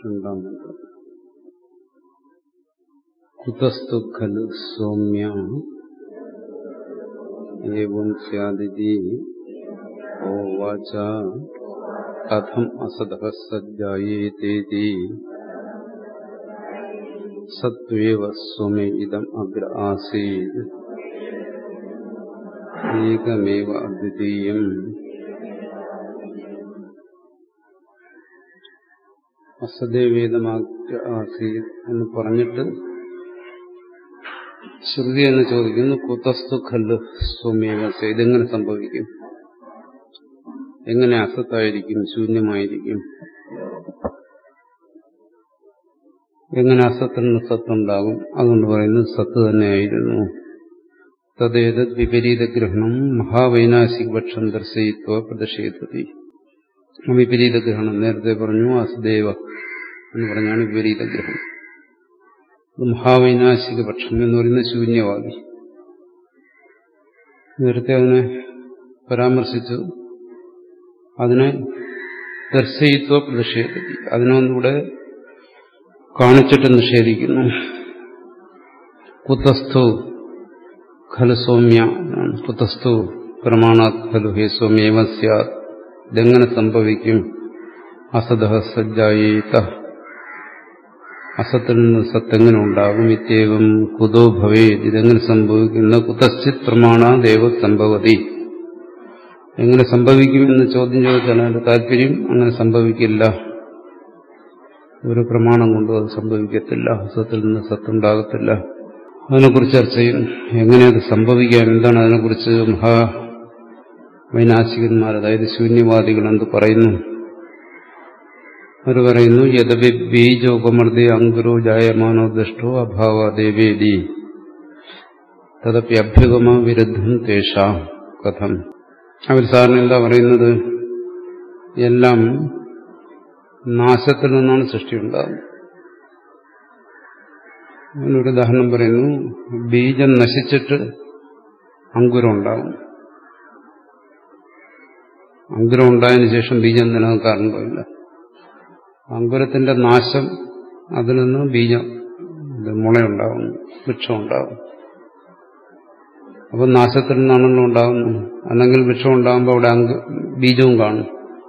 രണ്ടാം മന്ത്രം കുതസ്തു ഖലു സൗമ്യ ഏവം സ്യാദിതി ഓവാച കഥം അസതഃ സജ്ജായേതേതി സത്വേവ സ്വമേ ഇദം അഗ്ര ആസീത് ഏകമേവ അദ്വിതീയം അസദേവേദമാഗ്ര ആസീത് എന്ന് പറഞ്ഞിട്ട് ശ്രുതി എന്ന് ചോദിക്കുന്നു കുതസ്തു ഖല്ല് സ്വമേവസ ഇതെങ്ങനെ സംഭവിക്കും എങ്ങനെ അസത്തായിരിക്കും ശൂന്യമായിരിക്കും എങ്ങനെ അസത്തിൽ നിന്ന് സത്തുണ്ടാകും അതുകൊണ്ട് പറയുന്നത് സത്ത് തന്നെയായിരുന്നു തദ്ദേത് വിപരീത ഗ്രഹണം മഹാവൈനാശിക പക്ഷം ദർശയിത്വ പ്രതിഷേധത്തി വിപരീത ഗ്രഹണം നേരത്തെ പറഞ്ഞു അസദേവ എന്ന് പറഞ്ഞാണ് വിപരീത ഗ്രഹണം മഹാവൈനാശിക പക്ഷം എന്ന് പറയുന്ന ശൂന്യവാദി നേരത്തെ അതിനെ പരാമർശിച്ചു അതിനെ ദർശയിത്വ പ്രതിഷേധത്തി അതിനൊന്നിവിടെ കാണിച്ചിട്ട് നിഷേധിക്കുന്നു കുതസ്ഥു ഖലു സൗമ്യ കുതസ്ഥു പ്രമാണാത് ഖലു ഹേ സൗമ്യേവ സ്യാത് ഇതെങ്ങനെ സംഭവിക്കും അസത സജ്ജായേത അസത്തിൽ നിന്ന് സത്തെങ്ങനെ ഉണ്ടാകും ഇത്യവും കുതോ ഭവേ ഇതെങ്ങനെ സംഭവിക്കുന്ന കുതശ്ചിത് പ്രമാണ ദേവ സംഭവതി എങ്ങനെ സംഭവിക്കും എന്ന് ചോദ്യം ചോദിച്ചാൽ അതിന്റെ താല്പര്യം അങ്ങനെ സംഭവിക്കില്ല ഒരു പ്രമാണം കൊണ്ടും അത് സംഭവിക്കത്തില്ല അസത്തിൽ നിന്ന് സത്തുണ്ടാകത്തില്ല അതിനെക്കുറിച്ച് ചർച്ച ചെയ്യുന്നു എങ്ങനെ അത് സംഭവിക്കാം എന്താണ് അതിനെക്കുറിച്ച് മഹാ വൈനാശികന്മാർ അതായത് ശൂന്യവാദികൾ എന്ത് പറയുന്നു അവർ പറയുന്നു യഥവി ബീജോപമർദ്ദി അങ്കുരോ ജായമാനോ ദുഷ്ടോ അഭാവ ദേവേദി തദപ്പി അഭ്യുഗമ വിരുദ്ധം തേഷാം കഥം അവർ സാറിന് എന്താ പറയുന്നത് എല്ലാം നാശത്തിൽ നിന്നാണ് സൃഷ്ടി ഉണ്ടാകുന്നത് അതിനൊരു ഉദാഹരണം പറയുന്നു ബീജം നശിച്ചിട്ട് അങ്കുരം ഉണ്ടാകും അങ്കുരം ഉണ്ടായതിനു ശേഷം ബീജം നിലനിൽക്കാറുണ്ടോ ഇല്ല അങ്കുരത്തിന്റെ നാശം അതിൽ നിന്ന് ബീജം മുളയുണ്ടാകുന്നു വൃക്ഷം ഉണ്ടാകും അപ്പം നാശത്തിൽ നിന്നാണല്ലോ ഉണ്ടാകുന്നത് അല്ലെങ്കിൽ വൃക്ഷം ഉണ്ടാകുമ്പോൾ അവിടെ അങ്ക് ബീജവും കാണും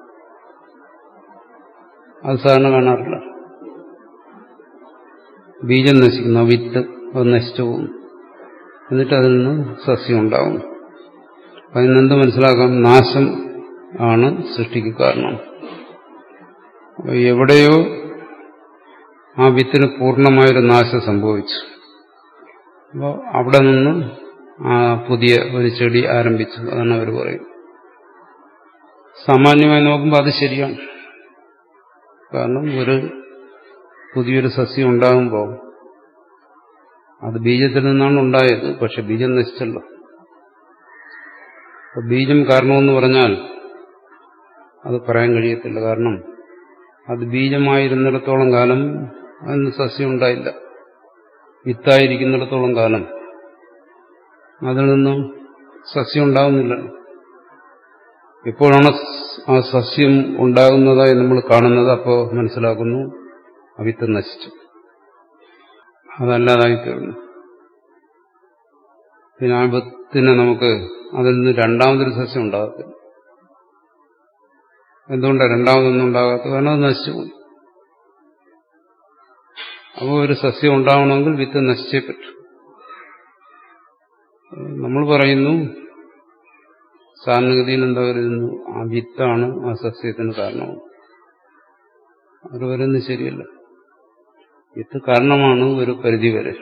അത് സാധാരണ കാണാറില്ല ബീജം നശിക്കുന്നു ആ വിത്ത് അത് നശിച്ചു പോകുന്നു എന്നിട്ട് അതിൽ നിന്ന് സസ്യം ഉണ്ടാകും അതിൽ നിന്ന് മനസ്സിലാക്കാം നാശം ആണ് സൃഷ്ടിക്ക് കാരണം എവിടെയോ ആ വിത്തിന് പൂർണ്ണമായൊരു നാശം സംഭവിച്ചു അപ്പോൾ അവിടെ നിന്ന് ആ പുതിയ ഒരു ചെടി ആരംഭിച്ചു അതാണ് അവർ പറയും സാമാന്യമായി നോക്കുമ്പോൾ അത് ശരിയാണ് കാരണം ഒരു പുതിയൊരു സസ്യം ഉണ്ടാകുമ്പോൾ അത് ബീജത്തിൽ നിന്നാണ് ഉണ്ടായത് പക്ഷെ ബീജം നശിച്ചല്ലോ ബീജം കാരണമെന്ന് പറഞ്ഞാൽ അത് പറയാൻ കഴിയത്തില്ല കാരണം അത് ബീജമായിരുന്നിടത്തോളം കാലം അതിന് സസ്യം ഉണ്ടായില്ല വിത്തായിരിക്കുന്നിടത്തോളം കാലം അതിൽ നിന്നും സസ്യം ഉണ്ടാകുന്നില്ല എപ്പോഴാണ് ആ സസ്യം ഉണ്ടാകുന്നതായി നമ്മൾ കാണുന്നത് അപ്പോൾ മനസ്സിലാക്കുന്നു ആ വിത്ത് നശിച്ചു അതല്ലാതായി തീർന്നു പിന്നെ ആ വിത്തിനെ നമുക്ക് അതിൽ നിന്ന് രണ്ടാമതൊരു സസ്യം ഉണ്ടാകത്തില്ല എന്തുകൊണ്ടാണ് രണ്ടാമതൊന്നും ഉണ്ടാകാത്തത് കാരണം അത് നശിച്ചുപോയി അപ്പോൾ ഒരു സസ്യം ഉണ്ടാവണമെങ്കിൽ വിത്ത് നശിച്ചേ പറ്റൂ നമ്മൾ പറയുന്നു സാധാരണഗതിയിൽ എന്താ കരുതുന്നു ആ വിത്താണ് ആ സസ്യത്തിന് കാരണമാണ് അത് വരുന്നത് ശരിയല്ല വിത്ത് കാരണമാണ് ഒരു പരിധി വരെ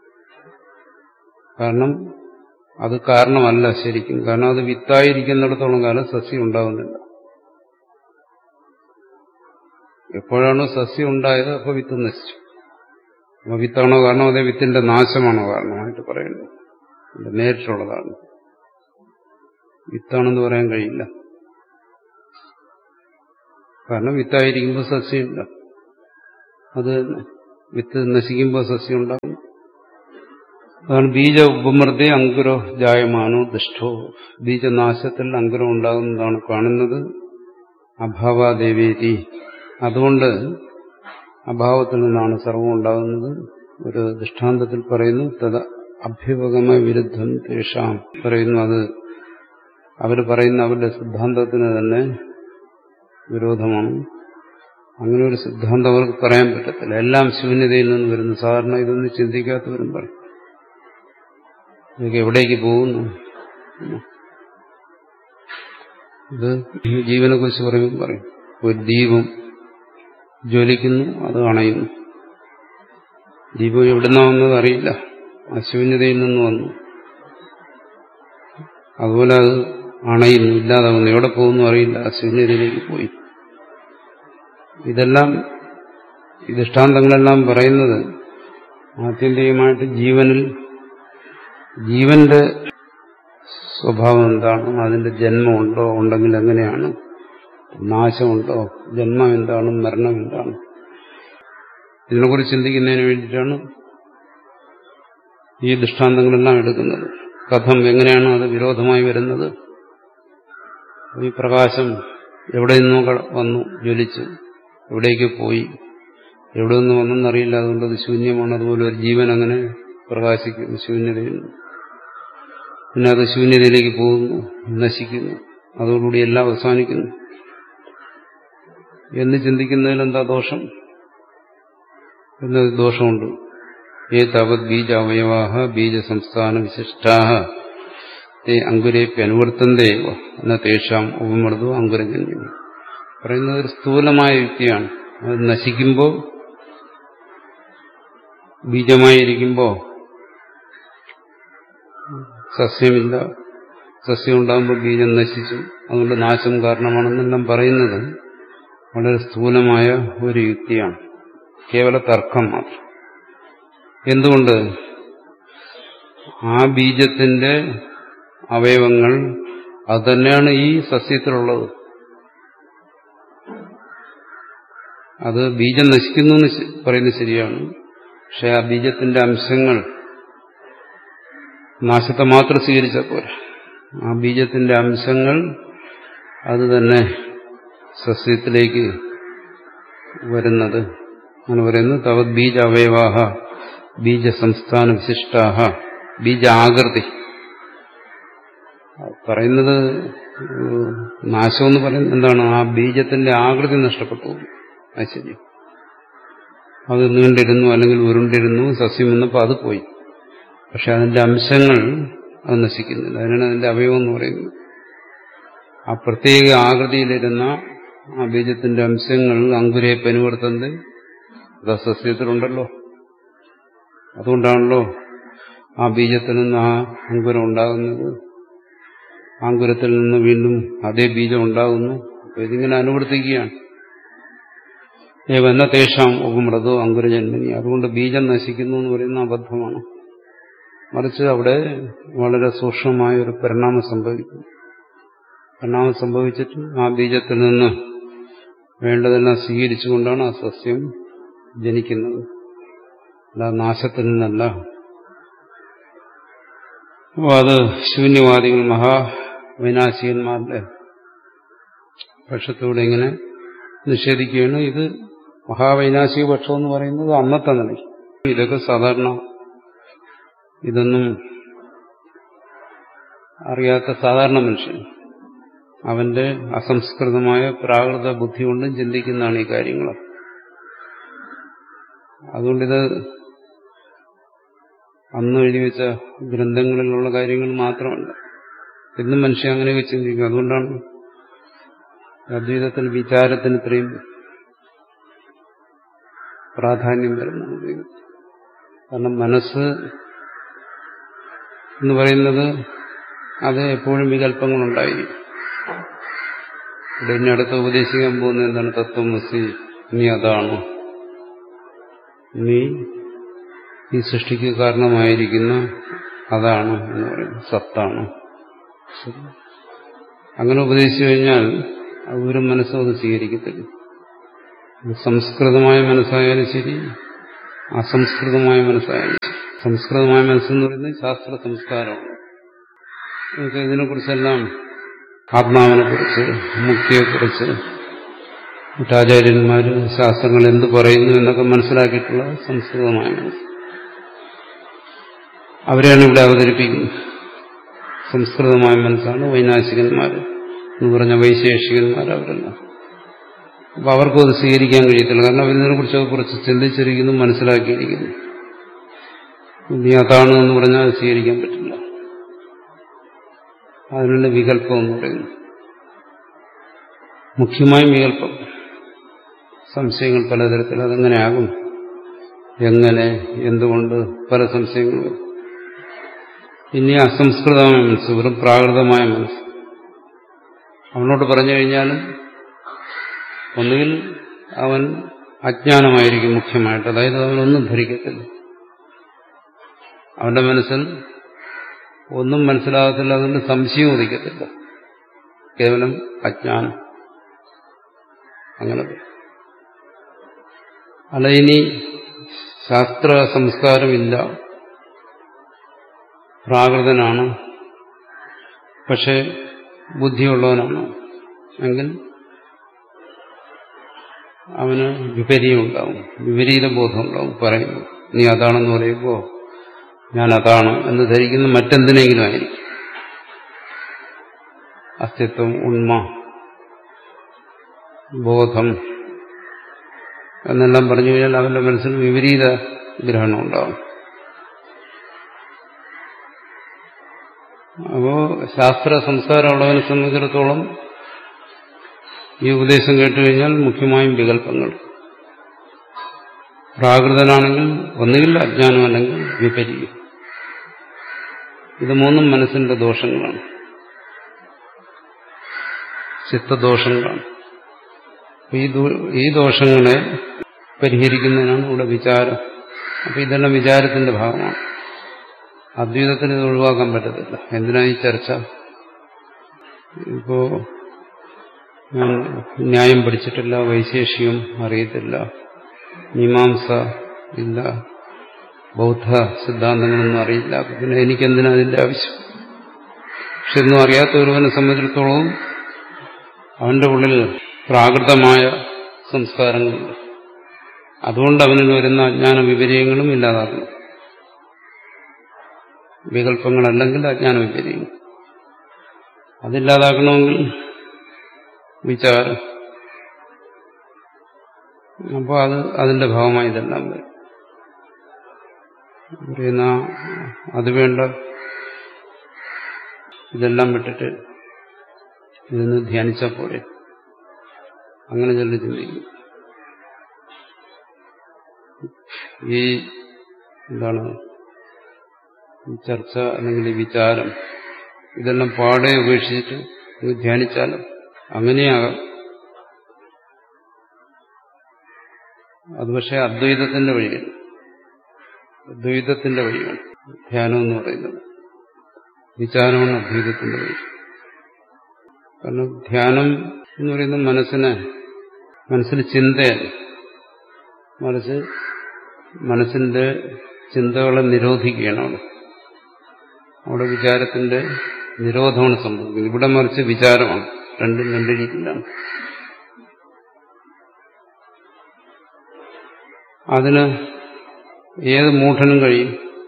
കാരണം അത് കാരണമല്ല ശരിക്കും കാരണം അത് വിത്തായിരിക്കുന്നിടത്തോളം കാലം സസ്യം ഉണ്ടാകുന്നില്ല എപ്പോഴാണോ സസ്യം ഉണ്ടായത് അപ്പോൾ വിത്ത് നശിച്ചു അപ്പോൾ വിത്താണോ കാരണം അതേ വിത്തിന്റെ നാശമാണോ കാരണമായിട്ട് പറയുന്നത് നേരിട്ടുള്ളതാണ് വിത്താണെന്ന് പറയാൻ കഴിയില്ല കാരണം വിത്തായിരിക്കുമ്പോൾ സസ്യമില്ല അത് വിത്ത് നശിക്കുമ്പോൾ സസ്യം ഉണ്ടാകും അതാണ് ബീജ ഉപമൃതി അങ്കുരോ ജായമാനോ ദുഷ്ടോ ബീജനാശത്തിൽ അങ്കുരം ഉണ്ടാകുന്നതാണ് കാണുന്നത് അഭാവാദേവേരി അതുകൊണ്ട് അഭാവത്തിൽ നിന്നാണ് സർവം ഉണ്ടാകുന്നത് ഒരു ദൃഷ്ടാന്തത്തിൽ പറയുന്നു തത് അഭ്യുപഗമ വിരുദ്ധം തേഷാം പറയുന്നു അത് അവർ പറയുന്ന അവരുടെ സിദ്ധാന്തത്തിന് തന്നെ വിരോധമാണ് അങ്ങനെ ഒരു സിദ്ധാന്തം അവർക്ക് പറയാൻ പറ്റത്തില്ല എല്ലാം ശൂന്യതയിൽ നിന്ന് വരുന്നു സാധാരണ ഇതൊന്നും ചിന്തിക്കാത്തവരും പറയും ഇതൊക്കെ എവിടേക്ക് പോകുന്നു ഇത് ജീവനെ കുറിച്ച് പറയുമ്പോൾ പറയും ഒരു ദീപം ജ്വലിക്കുന്നു അത് അണയുന്നു ദീപം എവിടുന്ന വന്നത് അറിയില്ല അശൂന്യതയിൽ നിന്ന് വന്നു അതുപോലെ അത് അണയുന്നു ഇല്ലാതാവുന്നു എവിടെ പോകുന്നു അറിയില്ല അശൂന്യതയിലേക്ക് പോയി ഇതെല്ലാം ഈ ദൃഷ്ടാന്തങ്ങളെല്ലാം പറയുന്നത് ആത്യന്തികമായിട്ട് ജീവനിൽ ജീവന്റെ സ്വഭാവം എന്താണ് അതിന്റെ ജന്മമുണ്ടോ ഉണ്ടെങ്കിൽ എങ്ങനെയാണ് നാശമുണ്ടോ ജന്മം എന്താണ് മരണം എന്താണ് ഇതിനെക്കുറിച്ച് ചിന്തിക്കുന്നതിന് വേണ്ടിയിട്ടാണ് ഈ ദൃഷ്ടാന്തങ്ങളെല്ലാം എടുക്കുന്നത് കഥം എങ്ങനെയാണ് അത് വിരോധമായി വരുന്നത് ഈ പ്രകാശം എവിടെ നിന്നോ വന്നു ജ്വലിച്ചു എവിടേക്ക് പോയി എവിടെ നിന്ന് വന്നെന്നറിയില്ല അതുകൊണ്ട് അത് ശൂന്യമാണ് അതുപോലെ ഒരു ജീവൻ അങ്ങനെ പ്രകാശിക്കുന്നു ശൂന്യതയിൽ പിന്നെ അത് ശൂന്യതയിലേക്ക് പോകുന്നു നശിക്കുന്നു അതോടുകൂടി എല്ലാം അവസാനിക്കുന്നു എന്ന് ചിന്തിക്കുന്നതിൽ എന്താ ദോഷം എന്നത് ദോഷമുണ്ട് ഏ താവത് ബീജ അവയവാഹ ബീജ സംസ്ഥാന വിശിഷ്ടാഹ തേ അങ്കുരേപ്പി അനുവർത്തന്തേവ എന്ന തേഷാം ഉപമൃതു അങ്കുരജന്യം പറയുന്നത് ഒരു സ്ഥൂലമായ യുക്തിയാണ് അത് നശിക്കുമ്പോൾ ബീജമായിരിക്കുമ്പോൾ സസ്യമില്ല സസ്യം ഉണ്ടാകുമ്പോൾ ബീജം നശിച്ചു അതുകൊണ്ട് നാശം കാരണമാണെന്നെല്ലാം പറയുന്നത് വളരെ സ്ഥൂലമായ ഒരു യുക്തിയാണ് കേവല തർക്കം മാത്രം എന്തുകൊണ്ട് ആ ബീജത്തിന്റെ അവയവങ്ങൾ അതുതന്നെയാണ് ഈ സസ്യത്തിലുള്ളത് അത് ബീജം നശിക്കുന്നു എന്ന് പറയുന്നത് ശരിയാണ് പക്ഷെ ആ ബീജത്തിന്റെ അംശങ്ങൾ നാശത്തെ മാത്രം സ്വീകരിച്ചാൽ പോരാ ആ ബീജത്തിന്റെ അംശങ്ങൾ അത് തന്നെ സസ്യത്തിലേക്ക് വരുന്നത് അങ്ങനെ പറയുന്നു തവത് ബീജ അവയവാഹ ബീജ സംസ്ഥാന വിശിഷ്ടാഹ ബീജ ആകൃതി പറയുന്നത് നാശമെന്ന് പറയുന്നത് എന്താണ് ആ ബീജത്തിന്റെ ആകൃതി നഷ്ടപ്പെട്ടു അത് ശരി അത് നീണ്ടിരുന്നു അല്ലെങ്കിൽ ഉരുണ്ടിരുന്നു സസ്യം വന്നപ്പോൾ അത് പോയി പക്ഷെ അതിന്റെ അംശങ്ങൾ അത് നശിക്കുന്നില്ല അതിനാണ് അതിന്റെ അവയവം എന്ന് പറയുന്നത് ആ പ്രത്യേക ആകൃതിയിലിരുന്ന ആ ബീജത്തിന്റെ അംശങ്ങൾ അങ്കുരെ പെനുവർത്തത് അത് സസ്യത്തിലുണ്ടല്ലോ അതുകൊണ്ടാണല്ലോ ആ ബീജത്തിൽ നിന്ന് ആ അങ്കുരം ഉണ്ടാകുന്നത് അങ്കുരത്തിൽ നിന്ന് വീണ്ടും അതേ ബീജം ഉണ്ടാകുന്നു അപ്പൊ ഇതിങ്ങനെ അനുവർത്തിക്കുകയാണ് ഏവന്ന തേഷാം ഉപമൃതോ അങ്കുരജന്മനി അതുകൊണ്ട് ബീജം നശിക്കുന്നു എന്ന് പറയുന്ന അബദ്ധമാണ് മറിച്ച് അവിടെ വളരെ സൂക്ഷ്മമായ ഒരു പരിണാമം സംഭവിക്കും പരിണാമം സംഭവിച്ചിട്ട് ആ ബീജത്തിൽ നിന്ന് വേണ്ടതെല്ലാം സ്വീകരിച്ചുകൊണ്ടാണ് ആ സസ്യം ജനിക്കുന്നത് അല്ല നാശത്തിൽ നിന്നല്ല അപ്പോൾ അത് ശൂന്യവാദികൾ മഹാവിനാശികന്മാരുടെ പക്ഷത്തോടെ ഇങ്ങനെ നിഷേധിക്കുകയാണ് ഇത് മഹാവൈനാശിക പക്ഷം എന്ന് പറയുന്നത് അന്നത്തെ നില ഇതൊക്കെ സാധാരണ ഇതൊന്നും അറിയാത്ത സാധാരണ മനുഷ്യൻ അവന്റെ അസംസ്കൃതമായ പ്രാകൃത ബുദ്ധി കൊണ്ടും ചിന്തിക്കുന്നതാണ് ഈ കാര്യങ്ങൾ അതുകൊണ്ടിത് അന്ന് എഴുതി വെച്ച ഗ്രന്ഥങ്ങളിലുള്ള കാര്യങ്ങൾ മാത്രമല്ല ഇന്നും മനുഷ്യൻ അങ്ങനെയൊക്കെ ചിന്തിക്കും അതുകൊണ്ടാണ് അദ്വൈതത്തിൽ വിചാരത്തിന് ഇത്രയും പ്രാധാന്യം വരുന്നത് കാരണം മനസ്സ് എന്ന് പറയുന്നത് അത് എപ്പോഴും വികല്പങ്ങളുണ്ടായി ഇവിടെ ഇനി അടുത്ത് ഉപദേശിക്കാൻ പോകുന്നത് എന്താണ് തത്വമസി ഇനി അതാണ് ഇനി ഈ സൃഷ്ടിക്ക് കാരണമായിരിക്കുന്ന അതാണ് എന്ന് പറയുന്നത് സത്താണ് അങ്ങനെ ഉപദേശിച്ചു കഴിഞ്ഞാൽ ഒരു മനസ്സും അത് സ്വീകരിക്കത്തില്ല സംസ്കൃതമായ മനസ്സായാലും ശരി അസംസ്കൃതമായ മനസ്സായാലും ശരി സംസ്കൃതമായ മനസ്സെന്ന് പറയുന്നത് ശാസ്ത്ര സംസ്കാരമാണ് നമുക്ക് ഇതിനെക്കുറിച്ചെല്ലാം ആത്മാവിനെക്കുറിച്ച് മുക്തിയെക്കുറിച്ച് മറ്റാചാര്യന്മാർ ശാസ്ത്രങ്ങൾ എന്ത് പറയുന്നു എന്നൊക്കെ മനസ്സിലാക്കിയിട്ടുള്ള സംസ്കൃതമായ മനസ്സ് അവരെയാണ് ഇവിടെ അവതരിപ്പിക്കുന്നത് സംസ്കൃതമായ മനസ്സാണ് വൈനാശികന്മാർ എന്ന് പറഞ്ഞ വൈശേഷികന്മാർ അവരെല്ലാം അപ്പൊ അവർക്കും അത് സ്വീകരിക്കാൻ കഴിയത്തില്ല കാരണം അവരിതിനെ കുറിച്ചൊക്കെ കുറച്ച് ചിന്തിച്ചിരിക്കുന്നു മനസ്സിലാക്കിയിരിക്കുന്നു നീ അതാണ് എന്ന് പറഞ്ഞാൽ അത് സ്വീകരിക്കാൻ പറ്റില്ല അതിനുള്ള വികല്പം എന്ന് പറയുന്നു മുഖ്യമായും വികല്പം സംശയങ്ങൾ പലതരത്തിൽ അതെങ്ങനെ ആകും എങ്ങനെ എന്തുകൊണ്ട് പല സംശയങ്ങളും ഇനി അസംസ്കൃതമായ മനസ്സ് വെറും പ്രാകൃതമായ മനസ്സ് അവനോട് പറഞ്ഞു കഴിഞ്ഞാലും ഒന്നുകിൽ അവൻ അജ്ഞാനമായിരിക്കും മുഖ്യമായിട്ട് അതായത് അവനൊന്നും ധരിക്കത്തില്ല അവന്റെ മനസ്സിൽ ഒന്നും മനസ്സിലാകത്തില്ല അതുകൊണ്ട് സംശയം ഉദിക്കത്തില്ല കേവലം അജ്ഞാനം അങ്ങനെ അല്ല ഇനി ശാസ്ത്ര സംസ്കാരമില്ല പ്രാകൃതനാണ് പക്ഷെ ബുദ്ധിയുള്ളവനാണ് എങ്കിൽ അവന് വിപരീയം ഉണ്ടാവും വിപരീത ബോധം ഉണ്ടാവും പറയുന്നു നീ അതാണെന്ന് പറയുമ്പോൾ ഞാൻ അതാണ് എന്ന് ധരിക്കുന്ന മറ്റെന്തിനെങ്കിലും ആയിരിക്കും അസ്തിത്വം ഉണ്മ ബോധം എന്നെല്ലാം പറഞ്ഞു കഴിഞ്ഞാൽ അവന്റെ മനസ്സിൽ വിപരീത ഗ്രഹണം ഉണ്ടാവും അപ്പോ ശാസ്ത്ര സംസ്കാരമുള്ളവനെ സംബന്ധിച്ചിടത്തോളം ഈ ഉപദേശം കേട്ടുകഴിഞ്ഞാൽ മുഖ്യമായും വികല്പങ്ങൾ പ്രാകൃതനാണെങ്കിൽ ഒന്നുകിൽ അജ്ഞാനം അല്ലെങ്കിൽ വിപരീയം ഇത് മൂന്നും മനസ്സിന്റെ ദോഷങ്ങളാണ് ചിത്തദോഷങ്ങളാണ് ഈ ഈ ദോഷങ്ങളെ പരിഹരിക്കുന്നതിനാണ് ഇവിടെ വിചാരം അപ്പൊ ഇതെല്ലാം വിചാരത്തിന്റെ ഭാഗമാണ് അദ്വൈതത്തിന് ഇത് ഒഴിവാക്കാൻ പറ്റത്തില്ല എന്തിനാ ഈ ചർച്ച ഇപ്പോ ഞാൻ ന്യായം പഠിച്ചിട്ടില്ല വൈശേഷികം അറിയത്തില്ല മീമാംസ ഇല്ല ബൗദ്ധ സിദ്ധാന്തങ്ങളൊന്നും അറിയില്ല പിന്നെ എനിക്കെന്തിനാ അതിന്റെ ആവശ്യം പക്ഷെ ഒന്നും അറിയാത്ത ഒരുവനെ സംബന്ധിച്ചിടത്തോളം അവന്റെ ഉള്ളിൽ പ്രാകൃതമായ സംസ്കാരങ്ങളുണ്ട് അതുകൊണ്ട് അവനിൽ വരുന്ന അജ്ഞാന വിപര്യങ്ങളും ഇല്ലാതാക്കണം വികല്പങ്ങളല്ലെങ്കിൽ അജ്ഞാന വിപര്യങ്ങൾ അതില്ലാതാക്കണമെങ്കിൽ വിചാരം അപ്പോൾ അത് അതിന്റെ ഭാഗമായി ഇതെല്ലാം വരും പറയുന്ന അത് വേണ്ട ഇതെല്ലാം വിട്ടിട്ട് ഇതൊന്ന് ധ്യാനിച്ചാൽ പോരെ അങ്ങനെ ചിലർ ചിന്തിക്കും ഈ എന്താണ് ഈ ചർച്ച അല്ലെങ്കിൽ ഈ വിചാരം ഇതെല്ലാം പാടെ ഉപേക്ഷിച്ചിട്ട് അങ്ങ് ധ്യാനിച്ചാലും അങ്ങനെയാകാം അത് പക്ഷേ അദ്വൈതത്തിന്റെ വഴിയാണ് അദ്വൈതത്തിന്റെ വഴിയാണ് ധ്യാനം എന്ന് പറയുന്നത് വിചാരമാണ് അദ്വൈതത്തിന്റെ വഴി കാരണം ധ്യാനം എന്ന് പറയുന്നത് മനസ്സിനെ മനസ്സിൽ ചിന്തയല്ല മറിച്ച് മനസ്സിന്റെ ചിന്തകളെ നിരോധിക്കുകയാണ് അവിടെ അവിടെ വിചാരത്തിന്റെ നിരോധമാണ് സംഭവിക്കുന്നത് ഇവിടെ മറിച്ച് വിചാരമാണ് രണ്ടും രണ്ട് രീതിയിലാണ് അതിന് ഏത് മൂഢനും കഴിയും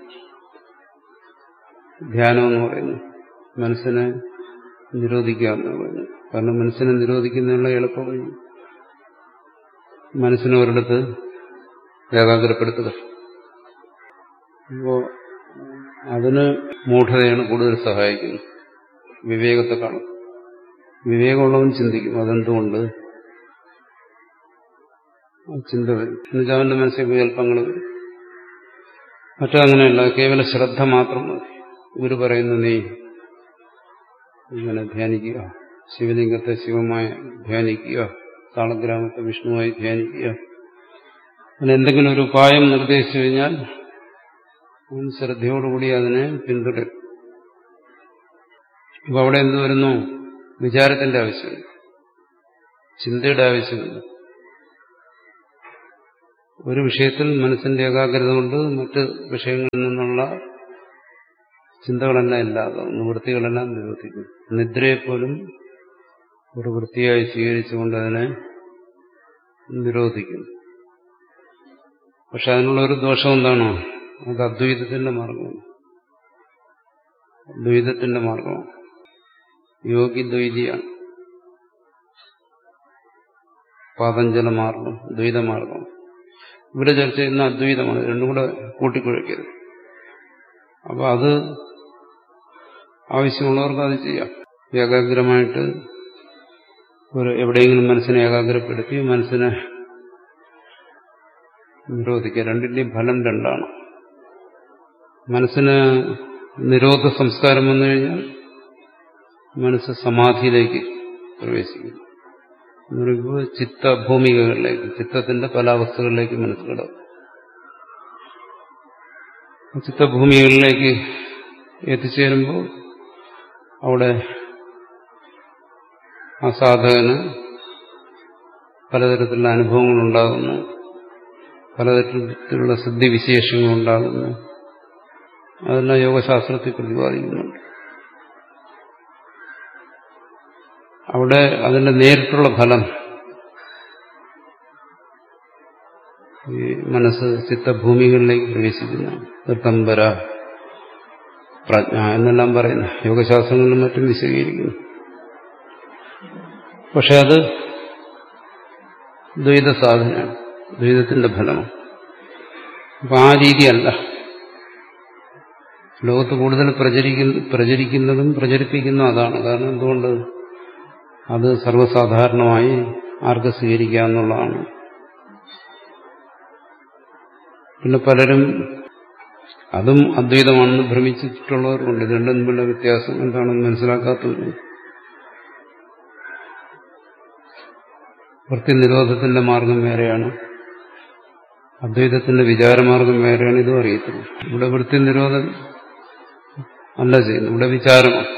ധ്യാനം എന്ന് പറയുന്നു മനസ്സിനെ നിരോധിക്കുക എന്ന് പറയുന്നു കാരണം മനസ്സിനെ നിരോധിക്കുന്നതിനുള്ള എളുപ്പ വഴി മനസ്സിനെ ഒരിടത്ത് ഏകാഗ്രപ്പെടുത്തുക അപ്പോ അതിന് മൂഢതയാണ് കൂടുതൽ സഹായിക്കുന്നത് വിവേകത്തെ കാണും വിവേകമുള്ളവൻ ചിന്തിക്കും അതെന്തുകൊണ്ട് ചിന്ത വരും എന്നുവെച്ചാൽ അവന്റെ മനസ്സിൽ വികല്പങ്ങൾ വരും മറ്റങ്ങനെയല്ല കേവല ശ്രദ്ധ മാത്രം മതി ഗുരു പറയുന്ന നീ ഇങ്ങനെ ധ്യാനിക്കുക ശിവലിംഗത്തെ ശിവമായി ധ്യാനിക്കുക താളഗ്രാമത്തെ വിഷ്ണുവായി ധ്യാനിക്കുക അങ്ങനെ എന്തെങ്കിലും ഒരു ഉപായം നിർദ്ദേശിച്ചു കഴിഞ്ഞാൽ അവൻ ശ്രദ്ധയോടുകൂടി അതിനെ പിന്തുടരും ഇപ്പൊ അവിടെ എന്ത് വരുന്നു വിചാരത്തിന്റെ ആവശ്യമില്ല ചിന്തയുടെ ആവശ്യമില്ല ഒരു വിഷയത്തിൽ മനസ്സിന്റെ ഏകാഗ്രത കൊണ്ട് മറ്റ് വിഷയങ്ങളിൽ നിന്നുള്ള ചിന്തകളെല്ലാം ഇല്ലാതാവും നിവൃത്തികളെല്ലാം നിരോധിക്കും നിദ്രയെപ്പോലും ഒരു വൃത്തിയായി സ്വീകരിച്ചുകൊണ്ട് അതിനെ നിരോധിക്കുന്നു പക്ഷെ അതിനുള്ള ഒരു ദോഷം എന്താണോ അത് അദ്വൈതത്തിന്റെ മാർഗമാണ് ദ്വൈതത്തിന്റെ മാർഗമാണ് യോഗി ദ്വൈതിയാണ് പാതഞ്ജല മാർഗം ദ്വൈതമാർഗം ഇവിടെ ചർച്ച ചെയ്യുന്ന അദ്വൈതമാണ് രണ്ടും കൂടെ കൂട്ടിക്കുഴയ്ക്കരുത് അപ്പൊ അത് ആവശ്യമുള്ളവർക്ക് അത് ചെയ്യാം ഏകാഗ്രമായിട്ട് ഒരു എവിടെയെങ്കിലും മനസ്സിനെ ഏകാഗ്രപ്പെടുത്തി മനസ്സിനെ നിരോധിക്കുക രണ്ടിന്റെയും ഫലം രണ്ടാണ് മനസ്സിന് നിരോധ സംസ്കാരം വന്നു കഴിഞ്ഞാൽ മനസ്സ് സമാധിയിലേക്ക് പ്രവേശിക്കുന്നു എന്ന് പറയുമ്പോൾ ചിത്തഭൂമികകളിലേക്ക് ചിത്തത്തിന്റെ പല അവസ്ഥകളിലേക്ക് മനസ്സ് കിടക്കും ചിത്തഭൂമികളിലേക്ക് എത്തിച്ചേരുമ്പോൾ അവിടെ ആ സാധകന് പലതരത്തിലുള്ള അനുഭവങ്ങൾ ഉണ്ടാകുന്നു പലതരത്തിലുള്ള സിദ്ധിവിശേഷങ്ങൾ ഉണ്ടാകുന്നു അതെല്ലാം യോഗശാസ്ത്രത്തിൽ പ്രതിപാദിക്കുന്നുണ്ട് അവിടെ അതിന്റെ നേരിട്ടുള്ള ഫലം ഈ മനസ്സ് ചിത്തഭൂമികളിലേക്ക് പ്രവേശിക്കുന്ന തമ്പര പ്രജ്ഞ എന്നെല്ലാം പറയുന്നു യോഗശാസ്ത്രങ്ങളിലും മറ്റും വിശദീകരിക്കുന്നു പക്ഷെ അത് ദ്വൈത സാധനമാണ് ദ്വൈതത്തിന്റെ ഫലമാണ് അപ്പൊ ആ രീതിയല്ല ലോകത്ത് കൂടുതൽ പ്രചരിക്കുന്ന പ്രചരിക്കുന്നതും പ്രചരിപ്പിക്കുന്നതും അതാണ് കാരണം എന്തുകൊണ്ട് അത് സർവ്വസാധാരണമായി ആർക്ക് സ്വീകരിക്കാമെന്നുള്ളതാണ് പിന്നെ പലരും അതും അദ്വൈതമാണെന്ന് ഭ്രമിച്ചിട്ടുള്ളവർക്കുണ്ട് ഇത് രണ്ടും തമ്മിലുള്ള വ്യത്യാസം എന്താണെന്ന് മനസ്സിലാക്കാത്തവരും വൃത്തി നിരോധത്തിന്റെ മാർഗം വേറെയാണ് അദ്വൈതത്തിന്റെ വിചാരമാർഗം വേറെയാണ് ഇതും അറിയത്തില്ല ഇവിടെ വൃത്തി നിരോധം അല്ല ചെയ്യുന്നത് ഇവിടെ വിചാരമാണ്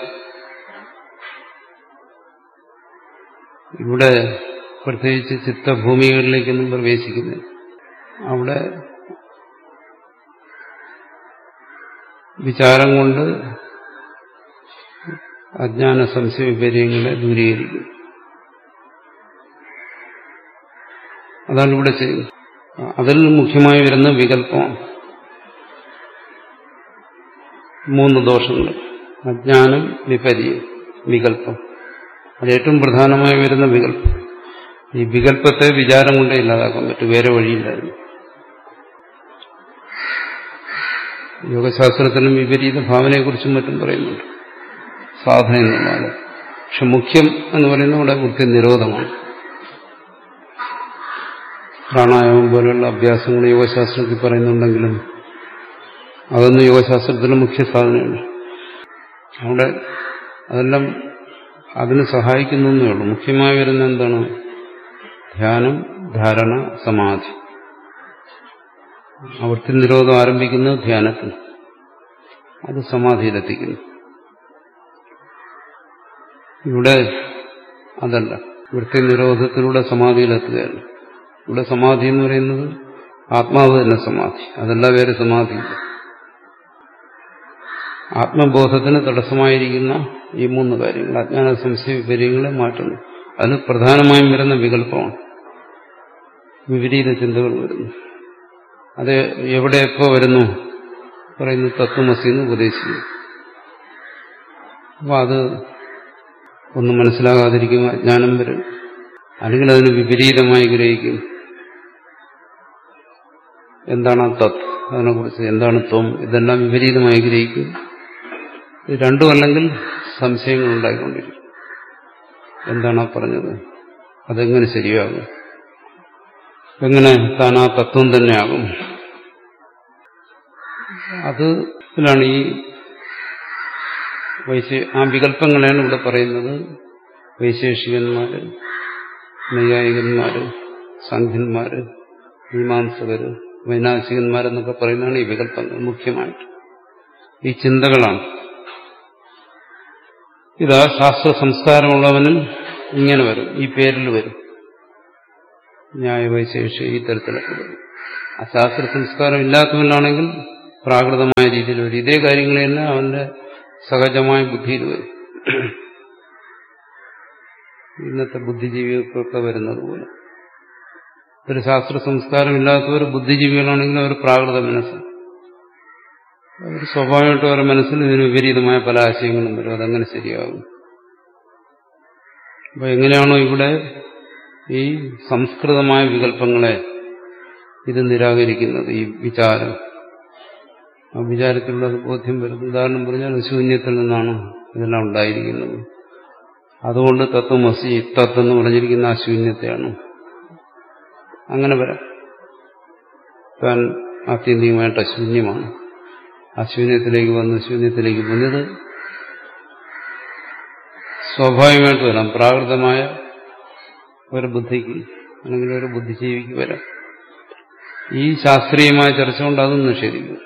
ഇവിടെ പ്രത്യേകിച്ച് ചിത്തഭൂമികളിലേക്കൊന്നും പ്രവേശിക്കുന്നില്ല അവിടെ വിചാരം കൊണ്ട് അജ്ഞാന സംശയ വിപര്യങ്ങളെ ദൂരീകരിക്കും അതാണ് ഇവിടെ ചെയ്യുന്നത് അതിൽ മുഖ്യമായി വരുന്ന വികല്പമാണ് മൂന്ന് ദോഷങ്ങൾ അജ്ഞാനം വിപര്യം വികല്പം അത് ഏറ്റവും പ്രധാനമായി വരുന്ന വികല്പം ഈ വികല്പത്തെ വിചാരം കൊണ്ടേ ഇല്ലാതാക്കാൻ പറ്റും വേറെ വഴിയില്ലായിരുന്നു യോഗശാസ്ത്രത്തിലും വിപരീത ഭാവനയെക്കുറിച്ചും മറ്റും പറയുന്നുണ്ട് സാധന എന്നുള്ളത് പക്ഷെ മുഖ്യം എന്ന് പറയുന്നത് ഇവിടെ വൃത്തി നിരോധമാണ് പ്രാണായാമം പോലെയുള്ള അഭ്യാസങ്ങൾ യോഗശാസ്ത്രത്തിൽ പറയുന്നുണ്ടെങ്കിലും അതൊന്നും യോഗശാസ്ത്രത്തിലെ മുഖ്യ സാധനമാണ് അവിടെ അതെല്ലാം അതിന് സഹായിക്കുന്നേ ഉള്ളൂ മുഖ്യമായി വരുന്ന എന്താണ് ധ്യാനം ധാരണ സമാധി വൃത്തി നിരോധം ആരംഭിക്കുന്നത് ധ്യാനത്തിൽ അത് സമാധിയിലെത്തിക്കുന്നു ഇവിടെ അതല്ല വൃത്തി നിരോധത്തിലൂടെ സമാധിയിലെത്തുകയല്ല ഇവിടെ സമാധി എന്ന് പറയുന്നത് ആത്മാവ് തന്നെ സമാധി അതല്ല വേറെ സമാധിയില്ല ആത്മബോധത്തിന് തടസ്സമായിരിക്കുന്ന ഈ മൂന്ന് കാര്യങ്ങൾ അജ്ഞാന സംശയ വിപര്യങ്ങളെ മാറ്റുന്നു അതിന് പ്രധാനമായും വരുന്ന വികല്പമാണ് വിപരീത ചിന്തകൾ വരുന്നു അത് എവിടെ എപ്പോ വരുന്നു പറയുന്നു തത്വമസി എന്ന് ഉപദേശിക്കുന്നു അപ്പൊ അത് ഒന്നും മനസ്സിലാകാതിരിക്കും അജ്ഞാനം വരും അല്ലെങ്കിൽ അതിന് വിപരീതമായി ഗ്രഹിക്കും എന്താണ് ആ തത് അതിനെക്കുറിച്ച് എന്താണ് ത്വം ഇതെല്ലാം വിപരീതമായി ഗ്രഹിക്കും ഇത് രണ്ടും അല്ലെങ്കിൽ സംശയങ്ങൾ ഉണ്ടായിക്കൊണ്ടിരിക്കും എന്താണ് ആ പറഞ്ഞത് അതെങ്ങനെ ശരിയാകും എങ്ങനെ താൻ ആ തത്വം തന്നെയാകും അത് ഇതിലാണ് ഈ വൈശേ ആ വികല്പങ്ങളെയാണ് ഇവിടെ പറയുന്നത് വൈശേഷികന്മാര് നൈയായികന്മാര് സംഘന്മാര് മീമാംസകര് വൈനാശികന്മാരെന്നൊക്കെ പറയുന്നതാണ് ഈ വികല്പങ്ങൾ മുഖ്യമായിട്ട് ഈ ചിന്തകളാണ് ഇതാ ശാസ്ത്ര സംസ്കാരമുള്ളവനും ഇങ്ങനെ വരും ഈ പേരിൽ വരും ന്യായവൈശേഷി ഈ തരത്തിലൊക്കെ വരും ആ ശാസ്ത്ര സംസ്കാരം ഇല്ലാത്തവനാണെങ്കിൽ പ്രാകൃതമായ രീതിയിൽ വരും ഇതേ കാര്യങ്ങൾ തന്നെ അവന്റെ സഹജമായ ബുദ്ധിയിൽ വരും ഇന്നത്തെ ബുദ്ധിജീവികൾക്കൊക്കെ വരുന്നത് പോലെ ഒരു ശാസ്ത്ര സംസ്കാരമില്ലാത്തവർ ബുദ്ധിജീവികളാണെങ്കിൽ അവർ പ്രാകൃത മനസ്സ് അവർ സ്വാഭാവികമായിട്ടും അവരുടെ മനസ്സിൽ ഇതിന് വിപരീതമായ പല ആശയങ്ങളും വരും അതങ്ങനെ ശരിയാകും അപ്പൊ എങ്ങനെയാണോ ഇവിടെ ഈ സംസ്കൃതമായ വികല്പങ്ങളെ ഇത് നിരാകരിക്കുന്നത് ഈ വിചാരം ആ വിചാരത്തിലുള്ള ബോധ്യം വരുന്നു ഉദാഹരണം പറഞ്ഞാൽ ശൂന്യത്തിൽ നിന്നാണ് ഇതെല്ലാം ഉണ്ടായിരിക്കുന്നത് അതുകൊണ്ട് തത്വമസി തത്വം എന്ന് പറഞ്ഞിരിക്കുന്ന ആ ശൂന്യത്തെയാണ് അങ്ങനെ വരാം താൻ ആത്യന്തികമായിട്ട് അശൂന്യമാണ് ആ ശൂന്യത്തിലേക്ക് വന്ന് ശൂന്യത്തിലേക്ക് വന്നത് സ്വാഭാവികമായിട്ട് വരാം പ്രാകൃതമായ ഒരു ബുദ്ധിക്ക് അല്ലെങ്കിൽ ഒരു ബുദ്ധിജീവിക്ക് വരാം ഈ ശാസ്ത്രീയമായ ചർച്ച കൊണ്ട് അതും നിഷേധിക്കും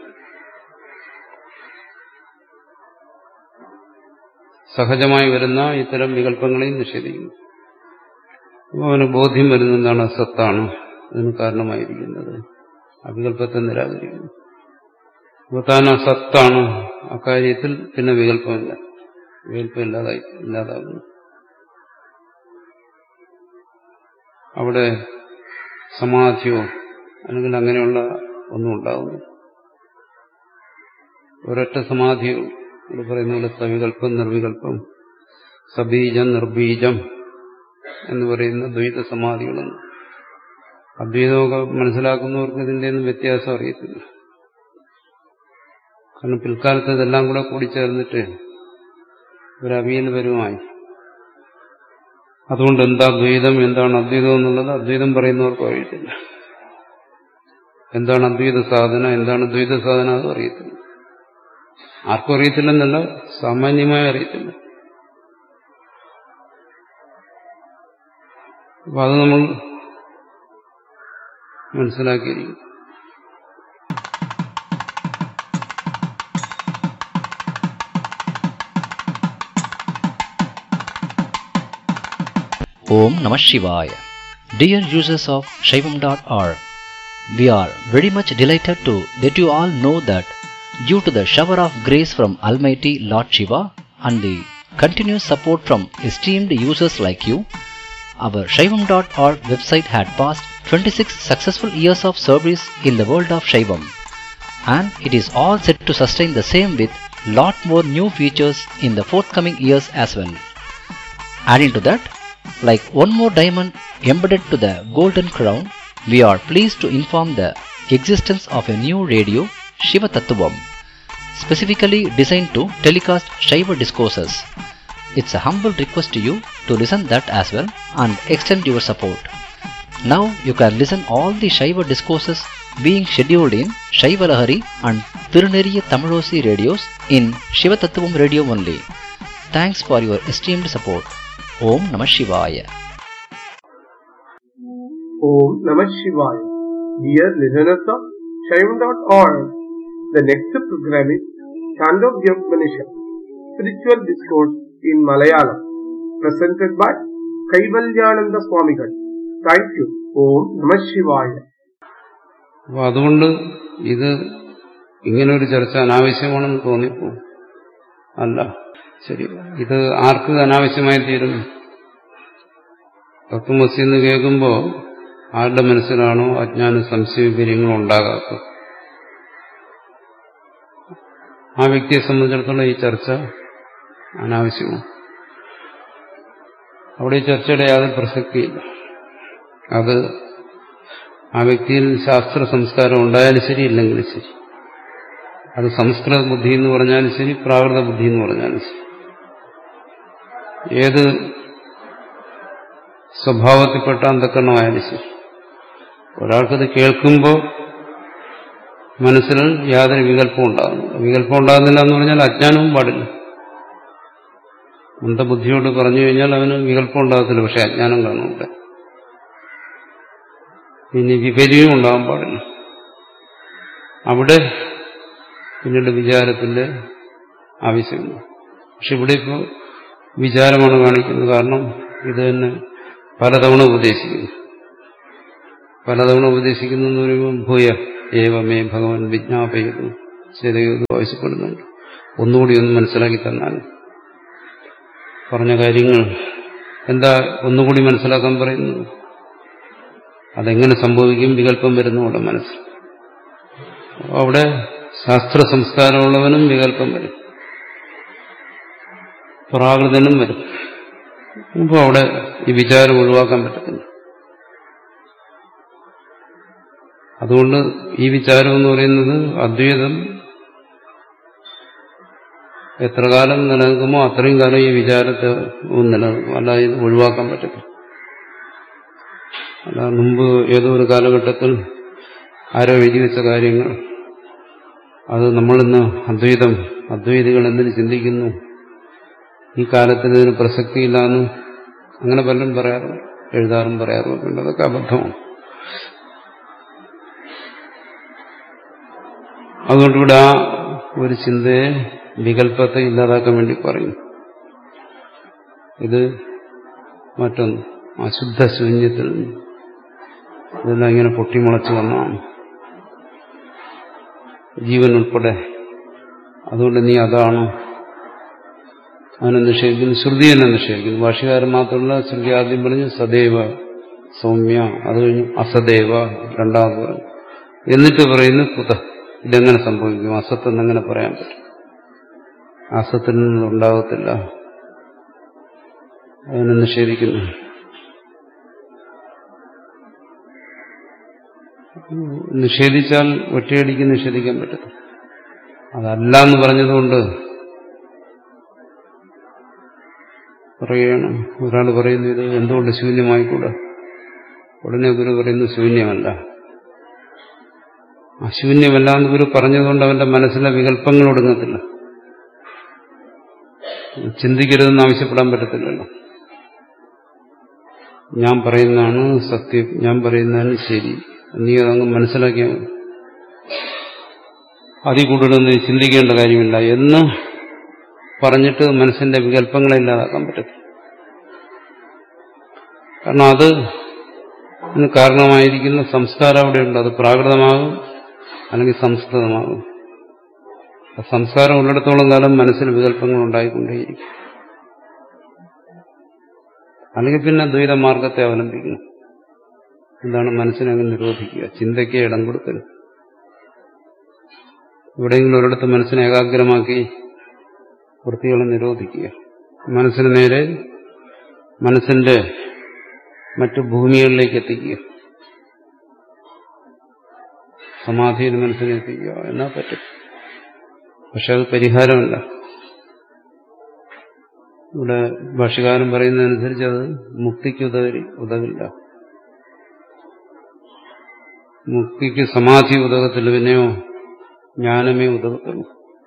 സഹജമായി വരുന്ന ഇത്തരം വികല്പങ്ങളെയും നിഷേധിക്കുന്നു അപ്പോൾ അവന് ബോധ്യം വരുന്ന എന്താണ് സത്താണ് ഇതിന് കാരണമായിരിക്കുന്നത് അവികല്പത്തെ നിരാകരിക്കുന്നു അപ്പോൾ താൻ ആ സത്താണ് അക്കാര്യത്തിൽ പിന്നെ വികല്പമില്ല വികല്പം ഇല്ലാതായി ഇല്ലാതാകുന്നു അവിടെ സമാധിയോ അല്ലെങ്കിൽ അങ്ങനെയുള്ള ഒന്നും ഉണ്ടാകുന്നു ഒരൊറ്റ സമാധിയോ ഇവിടെ പറയുന്ന പോലെ സവികല്പം നിർവികല്പം സബീജം നിർബീജം എന്ന് പറയുന്ന ദ്വൈത സമാധികളൊന്നും അദ്വൈതമൊക്കെ മനസ്സിലാക്കുന്നവർക്ക് ഇതിന്റെ ഒന്നും വ്യത്യാസം അറിയത്തില്ല കാരണം പിൽക്കാലത്ത് ഇതെല്ലാം കൂടെ കൂടിച്ചേർന്നിട്ട് ഒരു അവിയൽ വരുമായി അതുകൊണ്ട് എന്താ ദ്വൈതം എന്താണ് അദ്വൈതം എന്നുള്ളത് അദ്വൈതം പറയുന്നവർക്ക് അറിയത്തില്ല എന്താണ് അദ്വൈത സാധന എന്താണ് ദ്വൈത സാധന അത് അറിയത്തില്ല ആർക്കും അറിയത്തില്ലെന്നല്ല സാമാന്യമായി അറിയത്തില്ല അപ്പൊ അത് നമ്മൾ മനസ്സിലാക്കിയിരിക്കും Om Namah Shivaya. Dear users of Shaivam.org, we are very much delighted to let you all know that due to the shower of grace from Almighty Lord Shiva and the continuous support from esteemed users like you, our Shaivam.org website had passed 26 successful years of service in the world of Shaivam and it is all set to sustain the same with lot more new features in the forthcoming years as well. Adding to that, like one more diamond embedded to the golden crown, we are pleased to inform the existence of a new radio, Shiva Tattvam, specifically designed to telecast Shiva discourses. It's a humble request to you to listen that as well and extend your support. Now you can listen all the Shiva discourses being scheduled in Shiva Lahari and Tiruneriya Tamilosi radios in Shiva Tattvam radio only. Thanks for your esteemed support. Om Namah Shivaya. Om Namah Shivaya. Dear listeners of Shaivan.org, the next program is Chandogya Spiritual Discourse in Malayalam, presented by Kaivalyananda Swamigal. Thank you. Om Namah Shivaya. അപ്പൊ അതുകൊണ്ട് ഇത് ഇങ്ങനെ ഒരു ചർച്ച അനാവശ്യമാണെന്ന് തോന്നിപ്പോ അല്ല ശരി ഇത് ആർക്ക് അനാവശ്യമായി തീരും തത്വമസി എന്ന് കേൾക്കുമ്പോൾ ആരുടെ മനസ്സിലാണോ അജ്ഞാന സംശയ വിവരങ്ങളും ഉണ്ടാകാത്തത് ആ വ്യക്തിയെ സംബന്ധിച്ചിടത്തോളം ഈ ചർച്ച അനാവശ്യമാണ് അവിടെ ഈ ചർച്ചയുടെ യാതൊരു പ്രസക്തിയില്ല അത് ആ വ്യക്തിയിൽ ശാസ്ത്ര സംസ്കാരം ഉണ്ടായാലും ശരി ഇല്ലെങ്കിലും ശരി അത് സംസ്കൃത ബുദ്ധി എന്ന് പറഞ്ഞാലും ശരി പ്രാകൃത ബുദ്ധി എന്ന് പറഞ്ഞാലും ശരി ഏത് സ്വഭാവത്തിൽപ്പെട്ട അന്ധക്കരണമായാലും ശരി ഒരാൾക്കത് കേൾക്കുമ്പോൾ മനസ്സിൽ യാതൊരു വികല്പം ഉണ്ടാകുന്നു വികല്പം ഉണ്ടാകുന്നില്ല എന്ന് പറഞ്ഞാൽ അജ്ഞാനവും പാടില്ല മന്ദബുദ്ധിയോട് പറഞ്ഞു കഴിഞ്ഞാൽ അവന് വികല്പം ഉണ്ടാകത്തില്ല പക്ഷെ അജ്ഞാനം കാണുന്നുണ്ട് ഇനി വിപരീയം ഉണ്ടാകാൻ പാടില്ല അവിടെ പിന്നീട് വിചാരത്തിന്റെ ആവശ്യമുണ്ട് പക്ഷെ ഇവിടെ ഇപ്പോൾ വിചാരമാണ് കാണിക്കുന്നത് കാരണം ഇത് തന്നെ പലതവണ ഉപദേശിക്കുന്നു പലതവണ ഉപദേശിക്കുന്നു എന്ന് പറയുമ്പോൾ ഭൂയ ഏവമേ ഭഗവാൻ വിജ്ഞാപയതു ശരിയത് ആവശ്യപ്പെടുന്നുണ്ട് ഒന്നുകൂടി ഒന്ന് മനസ്സിലാക്കി തന്നാൽ പറഞ്ഞ കാര്യങ്ങൾ എന്താ ഒന്നുകൂടി മനസ്സിലാക്കാൻ പറയുന്നത് അതെങ്ങനെ സംഭവിക്കും വികല്പം വരുന്നു അവിടെ മനസ്സിൽ അവിടെ ശാസ്ത്ര സംസ്കാരമുള്ളവനും വികല്പം വരും പ്രാകൃതനും വരും അപ്പോൾ അവിടെ ഈ വിചാരം ഒഴിവാക്കാൻ പറ്റത്തില്ല അതുകൊണ്ട് ഈ വിചാരം എന്ന് പറയുന്നത് അദ്വൈതം എത്ര കാലം നിലനിൽക്കുമോ അത്രയും കാലം ഈ വിചാരത്തെ നിലനിൽക്കും അല്ലാതെ ഇത് ഒഴിവാക്കാൻ പറ്റത്തില്ല അല്ല മുമ്പ് ഏതോ ഒരു കാലഘട്ടത്തിൽ ആരോ എഴുതി വെച്ച കാര്യങ്ങൾ അത് നമ്മളിന്ന് അദ്വൈതം അദ്വൈതികൾ എന്തിന് ചിന്തിക്കുന്നു ഈ കാലത്തിന് ഇതിന് പ്രസക്തിയില്ലാന്ന് അങ്ങനെ പലരും പറയാറുണ്ട് എഴുതാറും പറയാറും ഉണ്ട് അതൊക്കെ അബദ്ധമാണ് അതുകൊണ്ട് ഇവിടെ ആ ഒരു ചിന്തയെ വികല്പത്തെ ഇല്ലാതാക്കാൻ വേണ്ടി പറയും ഇത് മറ്റൊന്ന് അശുദ്ധ ശൂന്യത്തിൽ ഇതെല്ലാം ഇങ്ങനെ പൊട്ടിമുളച്ച് വന്നതാണ് ജീവൻ ഉൾപ്പെടെ അതുകൊണ്ട് നീ അതാണ് അവനെ നിഷേധിക്കുന്നു ശ്രുതി തന്നെ നിഷേധിക്കുന്നു ഭാഷകാരൻ മാത്രമല്ല ശ്രുതി ആദ്യം പറഞ്ഞു സദൈവ സൗമ്യ അത് കഴിഞ്ഞു അസദൈവ രണ്ടാമത് പറഞ്ഞു എന്നിട്ട് പറയുന്നു കുത ഇതെങ്ങനെ സംഭവിക്കും അസത്തെന്ന് എങ്ങനെ പറയാൻ പറ്റും അസത്തിൽ നിന്നുണ്ടാകത്തില്ല അതിനെ നിഷേധിക്കുന്നു നിഷേധിച്ചാൽ ഒറ്റയടിക്ക് നിഷേധിക്കാൻ പറ്റത്തില്ല അതല്ല എന്ന് പറഞ്ഞതുകൊണ്ട് പറയുകയാണ് ഒരാൾ പറയുന്നു ഇത് എന്തുകൊണ്ട് ശൂന്യമായിക്കൂടാ ഉടനെ ഗുരു പറയുന്നു ശൂന്യമല്ല അശൂന്യമല്ല എന്ന് ഗുരു പറഞ്ഞതുകൊണ്ട് അവന്റെ മനസ്സിലെ വികല്പങ്ങൾ ഒടുങ്ങത്തില്ല ചിന്തിക്കരുതെന്ന് ആവശ്യപ്പെടാൻ പറ്റത്തില്ലല്ലോ ഞാൻ പറയുന്നതാണ് സത്യം ഞാൻ പറയുന്നതാണ് ശരി നീ അതങ്ങ് മനസ്സിലാക്കിയാൽ മതി അതിൽ കൂടുതലൊന്നും ചിന്തിക്കേണ്ട കാര്യമില്ല എന്ന് പറഞ്ഞിട്ട് മനസ്സിന്റെ വികല്പങ്ങളെ ഇല്ലാതാക്കാൻ പറ്റത്തില്ല കാരണം അത് ഇതിന് കാരണമായിരിക്കുന്ന സംസ്കാരം അവിടെയുണ്ട് അത് പ്രാകൃതമാകും അല്ലെങ്കിൽ സംസ്കൃതമാകും സംസ്കാരം ഉള്ളിടത്തോളം കാലം മനസ്സിൽ വികല്പങ്ങൾ ഉണ്ടായിക്കൊണ്ടേയിരിക്കും അല്ലെങ്കിൽ പിന്നെ ദ്വൈത മാർഗത്തെ അവലംബിക്കണം എന്താണ് മനസ്സിനങ്ങ് നിരോധിക്കുക ചിന്തയ്ക്ക് ഇടം കൊടുക്കരുത് എവിടെയെങ്കിലും ഒരിടത്ത് മനസ്സിനെ ഏകാഗ്രമാക്കി വൃത്തികളെ നിരോധിക്കുക മനസ്സിന് നേരെ മനസ്സിന്റെ മറ്റു ഭൂമികളിലേക്ക് എത്തിക്കുക സമാധിയിൽ മനസ്സിനെ എത്തിക്കുക എന്നാ പറ്റും പക്ഷെ അത് പരിഹാരമല്ല ഇവിടെ ഭാഷകാരൻ പറയുന്നതനുസരിച്ച് അത് മുക്തിക്ക് ഉതകി ഉതകില്ല മുക്തിക്ക് സമാധി ഉതകത്തില്ല പിന്നെയോ ജ്ഞാനമേ ഉതകത്തുള്ളൂ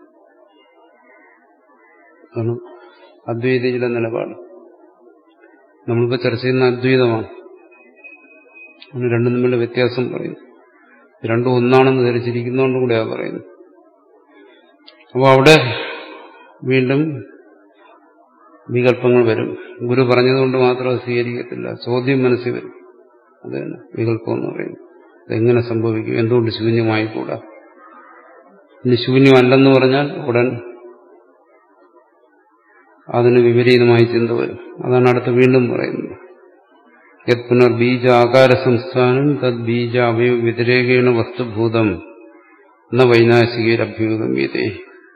കാരണം അദ്വൈതിയുടെ നിലപാട് നമ്മളിപ്പോൾ ചർച്ച ചെയ്യുന്ന അദ്വൈതമാണ് അതിന് രണ്ടും തമ്മിലുള്ള വ്യത്യാസം പറയുന്നു രണ്ടും ഒന്നാണെന്ന് ധരിച്ചിരിക്കുന്നതുകൊണ്ടും കൂടെയാണ് പറയുന്നത് അപ്പോൾ അവിടെ വീണ്ടും വികല്പങ്ങൾ വരും ഗുരു പറഞ്ഞതുകൊണ്ട് മാത്രം അത് സ്വീകരിക്കത്തില്ല ചോദ്യം മനസ്സിൽ വരും അത് തന്നെ വികല്പം എന്ന് പറയുന്നത് അതെങ്ങനെ സംഭവിക്കും എന്തുകൊണ്ട് ശൂന്യമായിക്കൂടാ ഇനി ശൂന്യമല്ലെന്ന് പറഞ്ഞാൽ ഉടൻ അതിന് വിപരീതമായി ചിന്ത വരും അതാണ് അടുത്ത് വീണ്ടും പറയുന്നത് യത് പുനർ ബീജ ആകാര സംസ്ഥാനം തദ് ബീജ അവയ വ്യതിരേകേണ വസ്തുഭൂതം എന്ന വൈനാശികരഭ്യൂഗമ്യതേ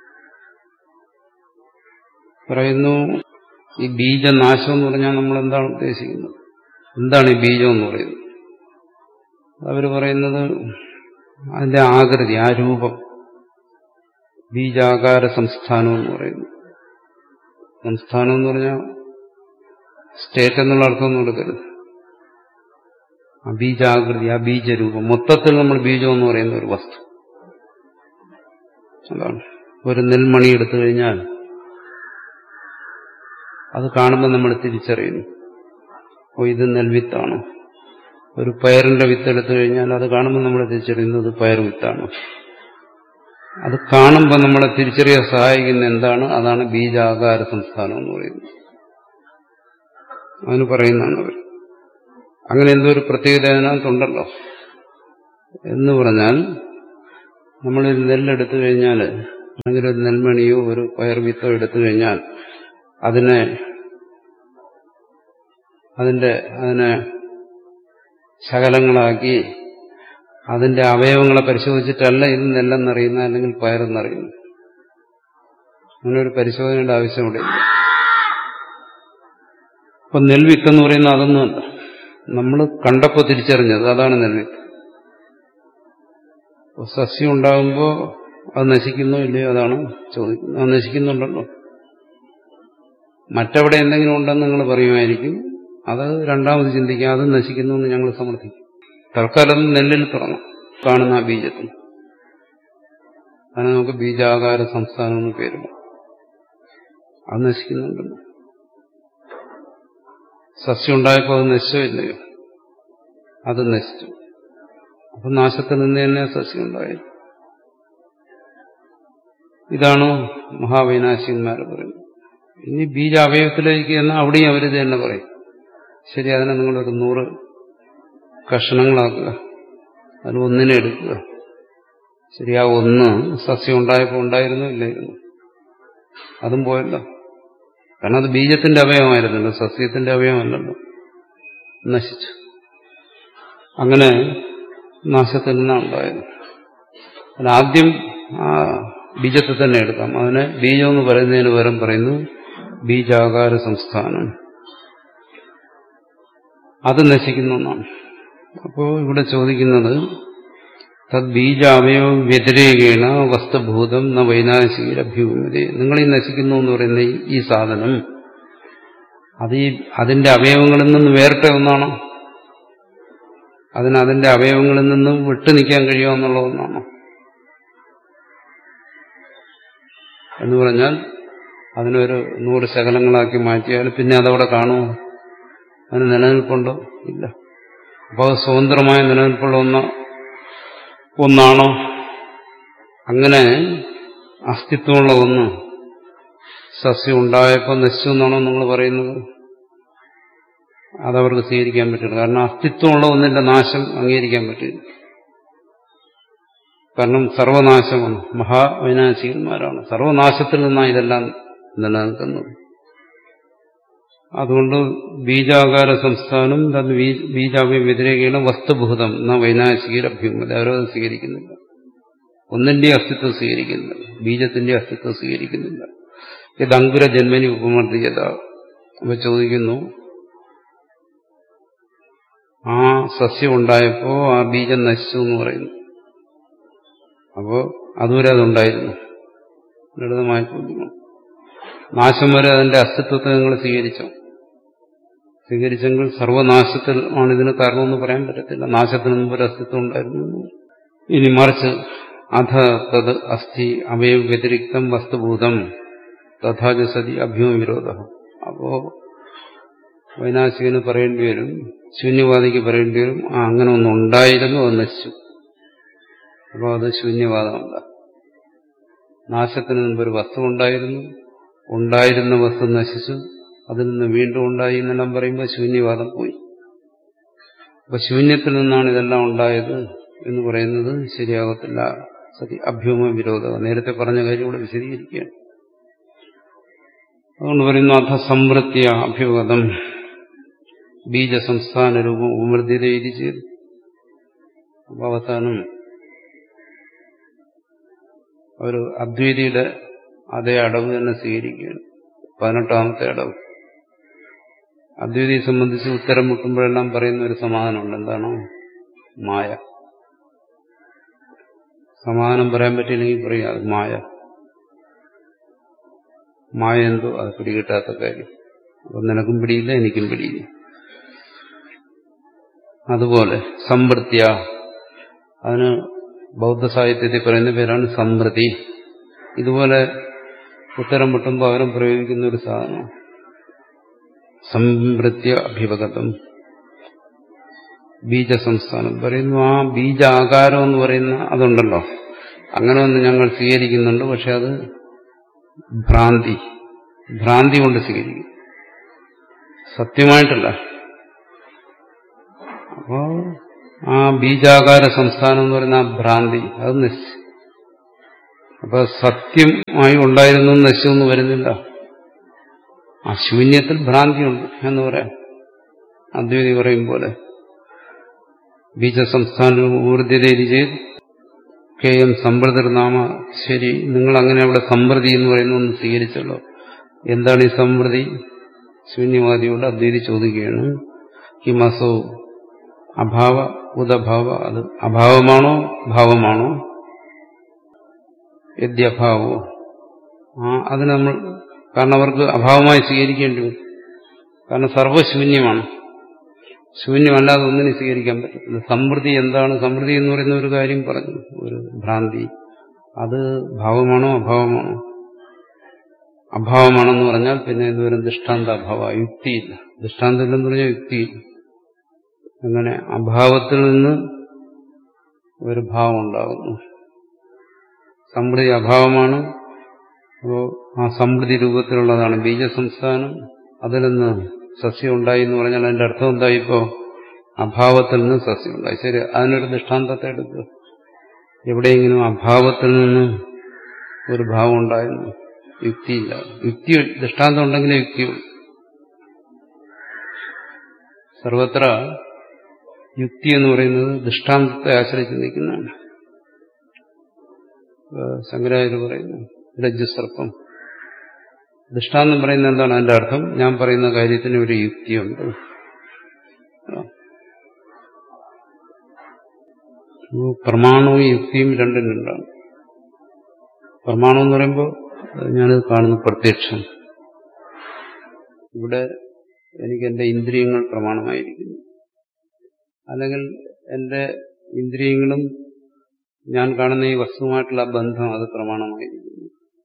പറയുന്നു ഈ ബീജനാശം എന്ന് പറഞ്ഞാൽ നമ്മൾ എന്താണ് ഉദ്ദേശിക്കുന്നത് എന്താണ് ഈ ബീജം എന്ന് പറയുന്നത് അവർ പറയുന്നത് അതിന്റെ ആകൃതി ആ രൂപം ബീജാകാര സംസ്ഥാനം എന്ന് പറയുന്നു സംസ്ഥാനം എന്ന് പറഞ്ഞാൽ സ്റ്റേറ്റ് എന്നുള്ള അർത്ഥമൊന്നും എടുക്കരുത് ആ ബീജാകൃതി ആ ബീജരൂപം മൊത്തത്തിൽ നമ്മൾ ബീജം എന്ന് പറയുന്ന ഒരു വസ്തു അതാണ് ഒരു നെൽമണി എടുത്തു കഴിഞ്ഞാൽ അത് കാണുമ്പോൾ നമ്മൾ തിരിച്ചറിയുന്നു ഓ ഇത് നെൽവിത്താണ് ഒരു പയറിന്റെ വിത്ത് എടുത്തു കഴിഞ്ഞാൽ അത് കാണുമ്പോൾ നമ്മൾ തിരിച്ചറിയുന്നത് പയർ വിത്താണ് അത് കാണുമ്പോൾ നമ്മളെ തിരിച്ചറിയാൻ സഹായിക്കുന്ന എന്താണ് അതാണ് ബീജാകാര സംസ്ഥാനം എന്ന് പറയുന്നത് അതിന് പറയുന്നതാണ് അവർ അങ്ങനെ എന്തോ ഒരു പ്രത്യേകത അതിനകത്തുണ്ടല്ലോ എന്ന് പറഞ്ഞാൽ നമ്മളൊരു നെല്ലെടുത്തു കഴിഞ്ഞാൽ അല്ലെങ്കിൽ ഒരു നെൽമണിയോ ഒരു പയർ വിത്തോ എടുത്തു കഴിഞ്ഞാൽ അതിനെ അതിന്റെ അതിനെ ശകലങ്ങളാക്കി അതിന്റെ അവയവങ്ങളെ പരിശോധിച്ചിട്ടല്ല ഇത് നെല്ലെന്നറിയുന്ന അല്ലെങ്കിൽ പയറെന്നറിയുന്നു അങ്ങനെ ഒരു പരിശോധനയുടെ ആവശ്യം ഇവിടെ ഇല്ല അപ്പൊ നെൽവിത്ത് എന്ന് പറയുന്നത് അതൊന്നുമല്ല നമ്മൾ കണ്ടപ്പോൾ തിരിച്ചറിഞ്ഞത് അതാണ് നെൽവിത്ത് അപ്പൊ സസ്യം ഉണ്ടാകുമ്പോൾ അത് നശിക്കുന്നോ ഇല്ലയോ അതാണ് ചോദിക്കുന്നത് അത് നശിക്കുന്നുണ്ടല്ലോ മറ്റെവിടെ എന്തെങ്കിലും ഉണ്ടെന്ന് നിങ്ങൾ പറയുമായിരിക്കും അത് രണ്ടാമത് ചിന്തിക്കാം അത് നശിക്കുന്നു എന്ന് ഞങ്ങൾ സമർത്ഥിക്കും തൽക്കാലം നെല്ലിൽ തുടങ്ങാം കാണുന്ന ആ ബീജത്തിൽ അതിന് നമുക്ക് ബീജാകാര സംസ്ഥാനം എന്ന് പേരില്ല അത് നശിക്കുന്നുണ്ടല്ലോ സസ്യം ഉണ്ടായപ്പോൾ അത് നശിച്ചോ ഇല്ലയോ അത് നശിച്ചു അപ്പൊ നാശത്തിൽ നിന്ന് തന്നെ സസ്യം ഉണ്ടായി ഇതാണ് മഹാവൈനാശികന്മാർ പറയുന്നത് ഇനി ബീജ അവയവത്തിലേക്ക് എന്നാൽ അവിടെയും അവരിത് തന്നെ പറയും ശരി അതിനെ നിങ്ങളൊരു നൂറ് കഷണങ്ങളാക്കുക അതിൽ ഒന്നിനെ എടുക്കുക ശരി ആ ഒന്ന് സസ്യം ഉണ്ടായപ്പോൾ ഉണ്ടായിരുന്നു ഇല്ലായിരുന്നു അതും പോയല്ലോ കാരണം അത് ബീജത്തിന്റെ അവയവമായിരുന്നല്ലോ സസ്യത്തിന്റെ അവയവമല്ലല്ലോ നശിച്ചു അങ്ങനെ നാശത്തിൽ നിന്നാണ് ഉണ്ടായത് അതിനാദ്യം ആ ബീജത്തെ തന്നെ എടുക്കാം അതിനെ ബീജം എന്ന് പറയുന്നതിന് പകരം പറയുന്നു ബീജാകാര സംസ്ഥാനം അത് നശിക്കുന്ന ഒന്നാണ് അപ്പോൾ ഇവിടെ ചോദിക്കുന്നത് തദ് ബീജാവയവ വ്യതിരേകേണ വസ്തുഭൂതം ന വൈനാശികരഭ്യൂമതി നിങ്ങൾ ഈ നശിക്കുന്നു എന്ന് പറയുന്ന ഈ സാധനം അത് ഈ അതിന്റെ അവയവങ്ങളിൽ നിന്ന് വേറിട്ട ഒന്നാണോ അതിന് അതിന്റെ അവയവങ്ങളിൽ നിന്നും വിട്ടു നിൽക്കാൻ കഴിയുമെന്നുള്ള ഒന്നാണോ എന്ന് പറഞ്ഞാൽ അതിനൊരു നൂറ് ശകലങ്ങളാക്കി മാറ്റിയാൽ പിന്നെ അതവിടെ കാണുമോ അതിന് നിലനിൽപ്പുണ്ടോ ഇല്ല അപ്പോൾ അത് സ്വതന്ത്രമായ നിലനിൽപ്പുള്ള ഒന്ന് ഒന്നാണോ അങ്ങനെ അസ്തിത്വമുള്ള ഒന്ന് സസ്യം ഉണ്ടായപ്പോൾ നശിച്ചു എന്നാണോ നിങ്ങൾ പറയുന്നത് അതവർക്ക് സ്വീകരിക്കാൻ പറ്റില്ല കാരണം അസ്തിത്വമുള്ള ഒന്നിന്റെ നാശം അംഗീകരിക്കാൻ പറ്റില്ല കാരണം സർവനാശമാണ് മഹാവിനാശികന്മാരാണ് സർവനാശത്തിൽ നിന്നാണ് ഇതെല്ലാം നിലനിൽക്കുന്നത് അതുകൊണ്ട് ബീജാകാര സംസ്ഥാനം തത് ബീജാവ്യം വ്യതിരേകയാണ് വസ്തുഭൂതം എന്ന വൈനാശികരഭ്യൂമത അവരത് സ്വീകരിക്കുന്നില്ല ഒന്നിന്റെ അസ്തിത്വം സ്വീകരിക്കുന്നില്ല ബീജത്തിന്റെ അസ്തിത്വം സ്വീകരിക്കുന്നില്ല ഇത് അങ്കുര ജന്മനി ഉപമർദ്ദിയത അപ്പൊ ചോദിക്കുന്നു ആ സസ്യം ഉണ്ടായപ്പോ ആ ബീജം നശിച്ചു എന്ന് പറയുന്നു അപ്പോ അതുവരെ അതുണ്ടായിരുന്നു ലളിതമായ ചോദ്യമാണ് നാശം വരെ അതിന്റെ അസ്തിത്വത്തെ നിങ്ങൾ സ്വീകരിച്ചോ സ്വീകരിച്ചെങ്കിൽ സർവനാശത്തിൽ ആണ് ഇതിന് കാരണമെന്ന് പറയാൻ പറ്റത്തില്ല നാശത്തിന് മുമ്പ് ഒരു അസ്തിത്വം ഉണ്ടായിരുന്നു ഇനി മറിച്ച് അധ തത് അസ്ഥി അവയവ വ്യതിരിക്തം വസ്തുഭൂതം തഥാച സതി അഭ്യൂമ വിരോധ അപ്പോ വൈനാശികന് പറയേണ്ടി വരും ശൂന്യവാദിക്ക് പറയേണ്ടി വരും ആ അങ്ങനെ ഒന്നും ഉണ്ടായിരുന്നു അത് നശിച്ചു അപ്പോൾ അത് ശൂന്യവാദമല്ല നാശത്തിന് മുമ്പ് ഒരു വസ്തു ഉണ്ടായിരുന്നു ഉണ്ടായിരുന്ന വസ്തു നശിച്ചു അതിൽ നിന്ന് വീണ്ടും ഉണ്ടായി എന്നെല്ലാം പറയുമ്പോൾ ശൂന്യവാദം പോയി അപ്പൊ ശൂന്യത്തിൽ നിന്നാണ് ഇതെല്ലാം ഉണ്ടായത് എന്ന് പറയുന്നത് ശരിയാകത്തില്ല സതി അഭ്യൂമ വിരോധം നേരത്തെ പറഞ്ഞ കാര്യം ഇവിടെ വിശദീകരിക്കുകയാണ് അതുകൊണ്ട് പറയുന്നു അധ സംവൃത്തിയ അഭ്യുഗതം ബീജസംസ്ഥാന രൂപം ഉപമൃദ്ധ്യത എഴുതി ചെയ്തു അപ്പൊ അവസാനം ഒരു അദ്വൈതിയുടെ അതേ അടവ് തന്നെ സ്വീകരിക്കുകയാണ് പതിനെട്ടാമത്തെ അടവ് അദ്വൈതിയെ സംബന്ധിച്ച് ഉത്തരം മുട്ടുമ്പോഴെല്ലാം പറയുന്ന ഒരു സമാധാനമുണ്ട് എന്താണ് മായ സമാധാനം പറയാൻ പറ്റിയില്ലെങ്കിൽ പറയാം അത് മായ മായ എന്തോ അത് പിടികിട്ടാത്ത കാര്യം അപ്പൊ നിനക്കും പിടിയില്ല എനിക്കും പിടിയില്ല അതുപോലെ സമ്പൃത്യ അതിന് ബൗദ്ധ സാഹിത്യത്തിൽ പറയുന്ന പേരാണ് സമൃദ്ധി ഇതുപോലെ ഉത്തരം മുട്ടുമ്പോൾ അവരും പ്രയോഗിക്കുന്ന ഒരു സാധനം സംവൃത്യ അഭിഭഗതം ബീജസംസ്ഥാനം പറയുന്നു ആ ബീജാകാരം എന്ന് പറയുന്ന അതുണ്ടല്ലോ അങ്ങനെ ഒന്ന് ഞങ്ങൾ സ്വീകരിക്കുന്നുണ്ട് പക്ഷെ അത് ഭ്രാന്തി ഭ്രാന്തി കൊണ്ട് സ്വീകരിക്കും സത്യമായിട്ടല്ല അപ്പോ ആ ബീജാകാര സംസ്ഥാനം എന്ന് പറയുന്ന ആ ഭ്രാന്തി അത് നശിച്ചു അപ്പൊ സത്യമായി ഉണ്ടായിരുന്നു നശിച്ചു എന്ന് വരുന്നില്ല ആ ശൂന്യത്തിൽ ഭ്രാന്തിയുണ്ട് എന്ന് പറയാം അദ്വൈതി പറയും പോലെ ബീജസംസ്ഥാന ഊർജ്ജതയിൽ ചെയ്ത് കെ എം സമ്പ്രതിർനാമ ശരി നിങ്ങൾ അങ്ങനെ അവിടെ സമൃദ്ധി എന്ന് പറയുന്ന ഒന്ന് സ്വീകരിച്ചല്ലോ എന്താണ് ഈ സമൃദ്ധി ശൂന്യവാദിയോട് അദ്വൈതി ചോദിക്കുകയാണ് കിമസോ അഭാവ ഉദഭാവ അത് അഭാവമാണോ ഭാവമാണോ യദ്യഭാവോ ആ അതിന് നമ്മൾ കാരണം അവർക്ക് അഭാവമായി സ്വീകരിക്കേണ്ടി വരും കാരണം സർവശൂന്യമാണ് ശൂന്യമല്ലാതെ ഒന്നിനെ സ്വീകരിക്കാൻ പറ്റത്തില്ല സമൃദ്ധി എന്താണ് സമൃദ്ധി എന്ന് പറയുന്ന ഒരു കാര്യം പറഞ്ഞു ഒരു ഭ്രാന്തി അത് ഭാവമാണോ അഭാവമാണോ അഭാവമാണെന്ന് പറഞ്ഞാൽ പിന്നെ എന്തുവരും ദൃഷ്ടാന്ത അഭാവ യുക്തിയില്ല ദൃഷ്ടാന്തം ഇല്ലെന്ന് പറഞ്ഞാൽ യുക്തിയില്ല അങ്ങനെ അഭാവത്തിൽ നിന്ന് ഒരു ഭാവം ഉണ്ടാകുന്നു സമൃദ്ധി അഭാവമാണ് അപ്പോൾ ആ സമൃദ്ധി രൂപത്തിലുള്ളതാണ് ബീജസംസ്ഥാനം അതിൽ നിന്ന് സസ്യം ഉണ്ടായി എന്ന് പറഞ്ഞാൽ അതിന്റെ അർത്ഥം എന്തായി ഇപ്പോ അഭാവത്തിൽ നിന്ന് സസ്യം ഉണ്ടായി ശരി അതിനൊരു ദൃഷ്ടാന്തത്തെ എടുക്കുക എവിടെയെങ്കിലും അഭാവത്തിൽ നിന്ന് ഒരു ഭാവം ഉണ്ടായിരുന്നു യുക്തിയില്ല യുക്തി ദൃഷ്ടാന്തം ഉണ്ടെങ്കിലേ യുക്തിയുള്ളൂ സർവത്ര യുക്തി എന്ന് പറയുന്നത് ദൃഷ്ടാന്തത്തെ ആശ്രയിച്ച് നിൽക്കുന്നതാണ് ശങ്കരാചാര്യ പറയുന്നു രജ്ജുസർപ്പം ദൃഷ്ടാന്തം പറയുന്നത് എന്താണ് അതിന്റെ അർത്ഥം ഞാൻ പറയുന്ന കാര്യത്തിന് ഒരു യുക്തിയുണ്ട് പ്രമാണവും യുക്തിയും രണ്ടും രണ്ടാണ് പ്രമാണം എന്ന് പറയുമ്പോൾ ഞാനത് കാണുന്ന പ്രത്യക്ഷം ഇവിടെ എനിക്ക് എന്റെ ഇന്ദ്രിയങ്ങൾ പ്രമാണമായിരിക്കുന്നു അല്ലെങ്കിൽ എന്റെ ഇന്ദ്രിയങ്ങളും ഞാൻ കാണുന്ന ഈ വസ്തുവുമായിട്ടുള്ള ബന്ധം അത് പ്രമാണമായിരിക്കുന്നു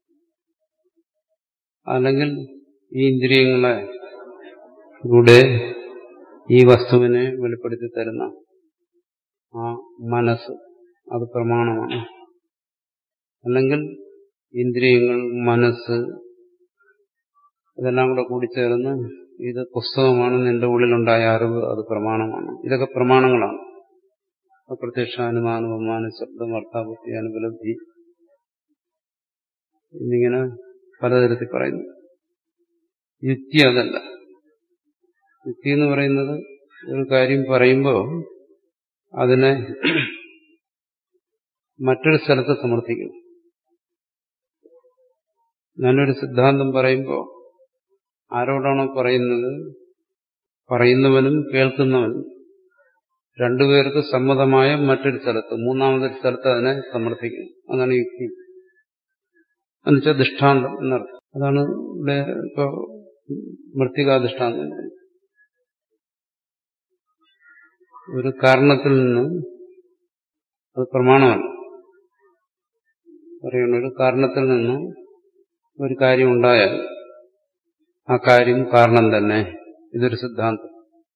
അല്ലെങ്കിൽ ഈ ഇന്ദ്രിയങ്ങളെ കൂടെ ഈ വസ്തുവിനെ വെളിപ്പെടുത്തി തരുന്ന ആ മനസ്സ് അത് പ്രമാണമാണ് അല്ലെങ്കിൽ ഇന്ദ്രിയങ്ങൾ മനസ്സ് ഇതെല്ലാം കൂടെ കൂടിച്ചേർന്ന് ഇത് പുസ്തകമാണ് നിന്റെ ഉള്ളിലുണ്ടായ അറിവ് അത് പ്രമാണമാണ് ഇതൊക്കെ പ്രമാണങ്ങളാണ് പ്രത്യക്ഷ അനുമാനം ഉപമാനം ശബ്ദം അർത്ഥാപത്തി അനുപലബ്ധി എന്നിങ്ങനെ പലതരത്തിൽ പറയുന്നു യുക്തി അതല്ല യുക്തി എന്ന് പറയുന്നത് ഒരു കാര്യം പറയുമ്പോൾ അതിനെ മറ്റൊരു സ്ഥലത്ത് സമർത്ഥിക്കുന്നു ഞാനൊരു സിദ്ധാന്തം പറയുമ്പോൾ ആരോടാണോ പറയുന്നത് പറയുന്നവനും കേൾക്കുന്നവനും രണ്ടുപേർക്ക് സമ്മതമായ മറ്റൊരു സ്ഥലത്ത് മൂന്നാമതൊരു സ്ഥലത്ത് അതിനെ സമർത്ഥിക്കുന്നു അതാണ് യുക്തി എന്നുവെച്ചാൽ ദൃഷ്ടാന്തം എന്നർത്ഥം അതാണ് ഇവിടെ ഇപ്പോ മൃത്തികാ ദൃഷ്ടാന്തം ഒരു കാരണത്തിൽ നിന്ന് അത് പ്രമാണമല്ല പറയുന്ന ഒരു കാരണത്തിൽ നിന്ന് ഒരു കാര്യം ഉണ്ടായാൽ ആ കാര്യം കാരണം തന്നെ ഇതൊരു സിദ്ധാന്തം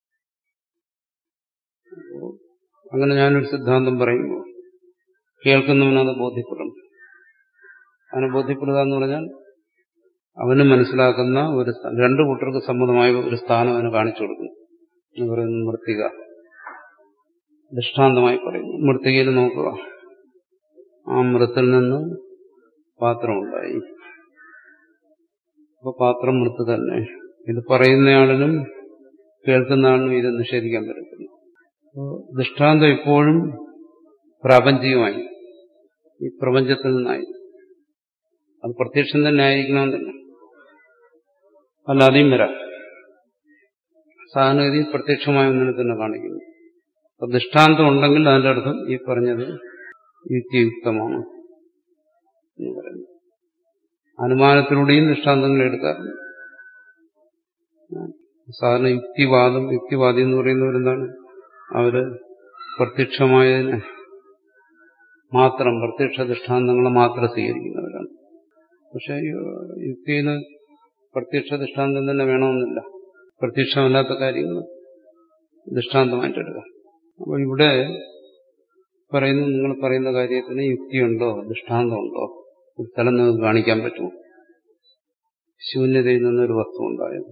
അങ്ങനെ ഞാനൊരു സിദ്ധാന്തം പറയുമ്പോൾ കേൾക്കുന്നവനത് ബോധ്യപ്പെടണം അവനെ ബോധ്യപ്പെടുക എന്ന് പറഞ്ഞാൽ അവന് മനസ്സിലാക്കുന്ന ഒരു രണ്ടു കൂട്ടർക്ക് സമ്മതമായ ഒരു സ്ഥാനം അവന് കാണിച്ചു കൊടുക്കുന്നു എന്ന് പറയുന്നു മൃത്തിക ദൃഷ്ടാന്തമായി പറയുന്നു മൃത്തികയിൽ നോക്കുക ആ മൃത്തിൽ നിന്ന് പാത്രമുണ്ടായി അപ്പൊ പാത്രം മൃത്ത് തന്നെ ഇത് പറയുന്നയാളിനും കേൾക്കുന്ന ആളിനും ഇത് നിഷേധിക്കാൻ പറ്റത്തില്ല ദൃഷ്ടാന്തം എപ്പോഴും പ്രാപഞ്ചികമായി ഈ പ്രപഞ്ചത്തിൽ നിന്നായി അത് പ്രത്യക്ഷം തന്നെ ആയിരിക്കണമെന്നില്ല അല്ലാതെയും വരാം സാധാരണഗതി പ്രത്യക്ഷമായ ഒന്നിനെ തന്നെ കാണിക്കുന്നു അപ്പൊ ദൃഷ്ടാന്തം ഉണ്ടെങ്കിൽ അതിന്റെ അർത്ഥം ഈ പറഞ്ഞത് യുക്തിയുക്തമാണ് എന്ന് പറയുന്നു അനുമാനത്തിലൂടെയും ദൃഷ്ടാന്തങ്ങൾ എടുക്കാറുണ്ട് സാധാരണ യുക്തിവാദം യുക്തിവാദി എന്ന് പറയുന്നവരെന്താണ് അവര് പ്രത്യക്ഷമായതിനെ മാത്രം പ്രത്യക്ഷ ദൃഷ്ടാന്തങ്ങളെ മാത്രം സ്വീകരിക്കുന്നവരാണ് പക്ഷെ യുക്തിയിൽ പ്രത്യക്ഷ ദൃഷ്ടാന്തം തന്നെ വേണമെന്നില്ല പ്രത്യക്ഷമല്ലാത്ത കാര്യങ്ങൾ ദൃഷ്ടാന്തമായിട്ടെടുക്കാം അപ്പോൾ ഇവിടെ പറയുന്നു നിങ്ങൾ പറയുന്ന കാര്യത്തിന് യുക്തിയുണ്ടോ ദൃഷ്ടാന്തമുണ്ടോ ഒരു സ്ഥലം നിങ്ങൾക്ക് കാണിക്കാൻ പറ്റുമോ ശൂന്യതയിൽ നിന്നൊരു വസ്തു ഉണ്ടായത്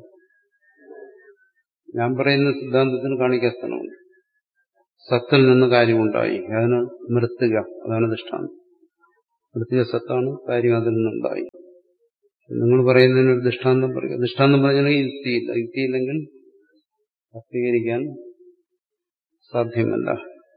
ഞാൻ പറയുന്ന സിദ്ധാന്തത്തിന് കാണിക്കാൻ സ്ഥലമുണ്ട് സത്തിൽ നിന്ന് കാര്യമുണ്ടായി അതിന് മൃത്തുക അതാണ് ദൃഷ്ടാന്തം മൃത്തുക സത്താണ് കാര്യം അതിൽ നിന്നുണ്ടായി നിങ്ങൾ പറയുന്നതിന് ഒരു ദൃഷ്ടാന്തം പറയുക ദൃഷ്ടാന്തം പറഞ്ഞാൽ യുക്തിയില്ല യുക്തിയില്ലെങ്കിൽ സ്വീകരിക്കാൻ സാധ്യമല്ല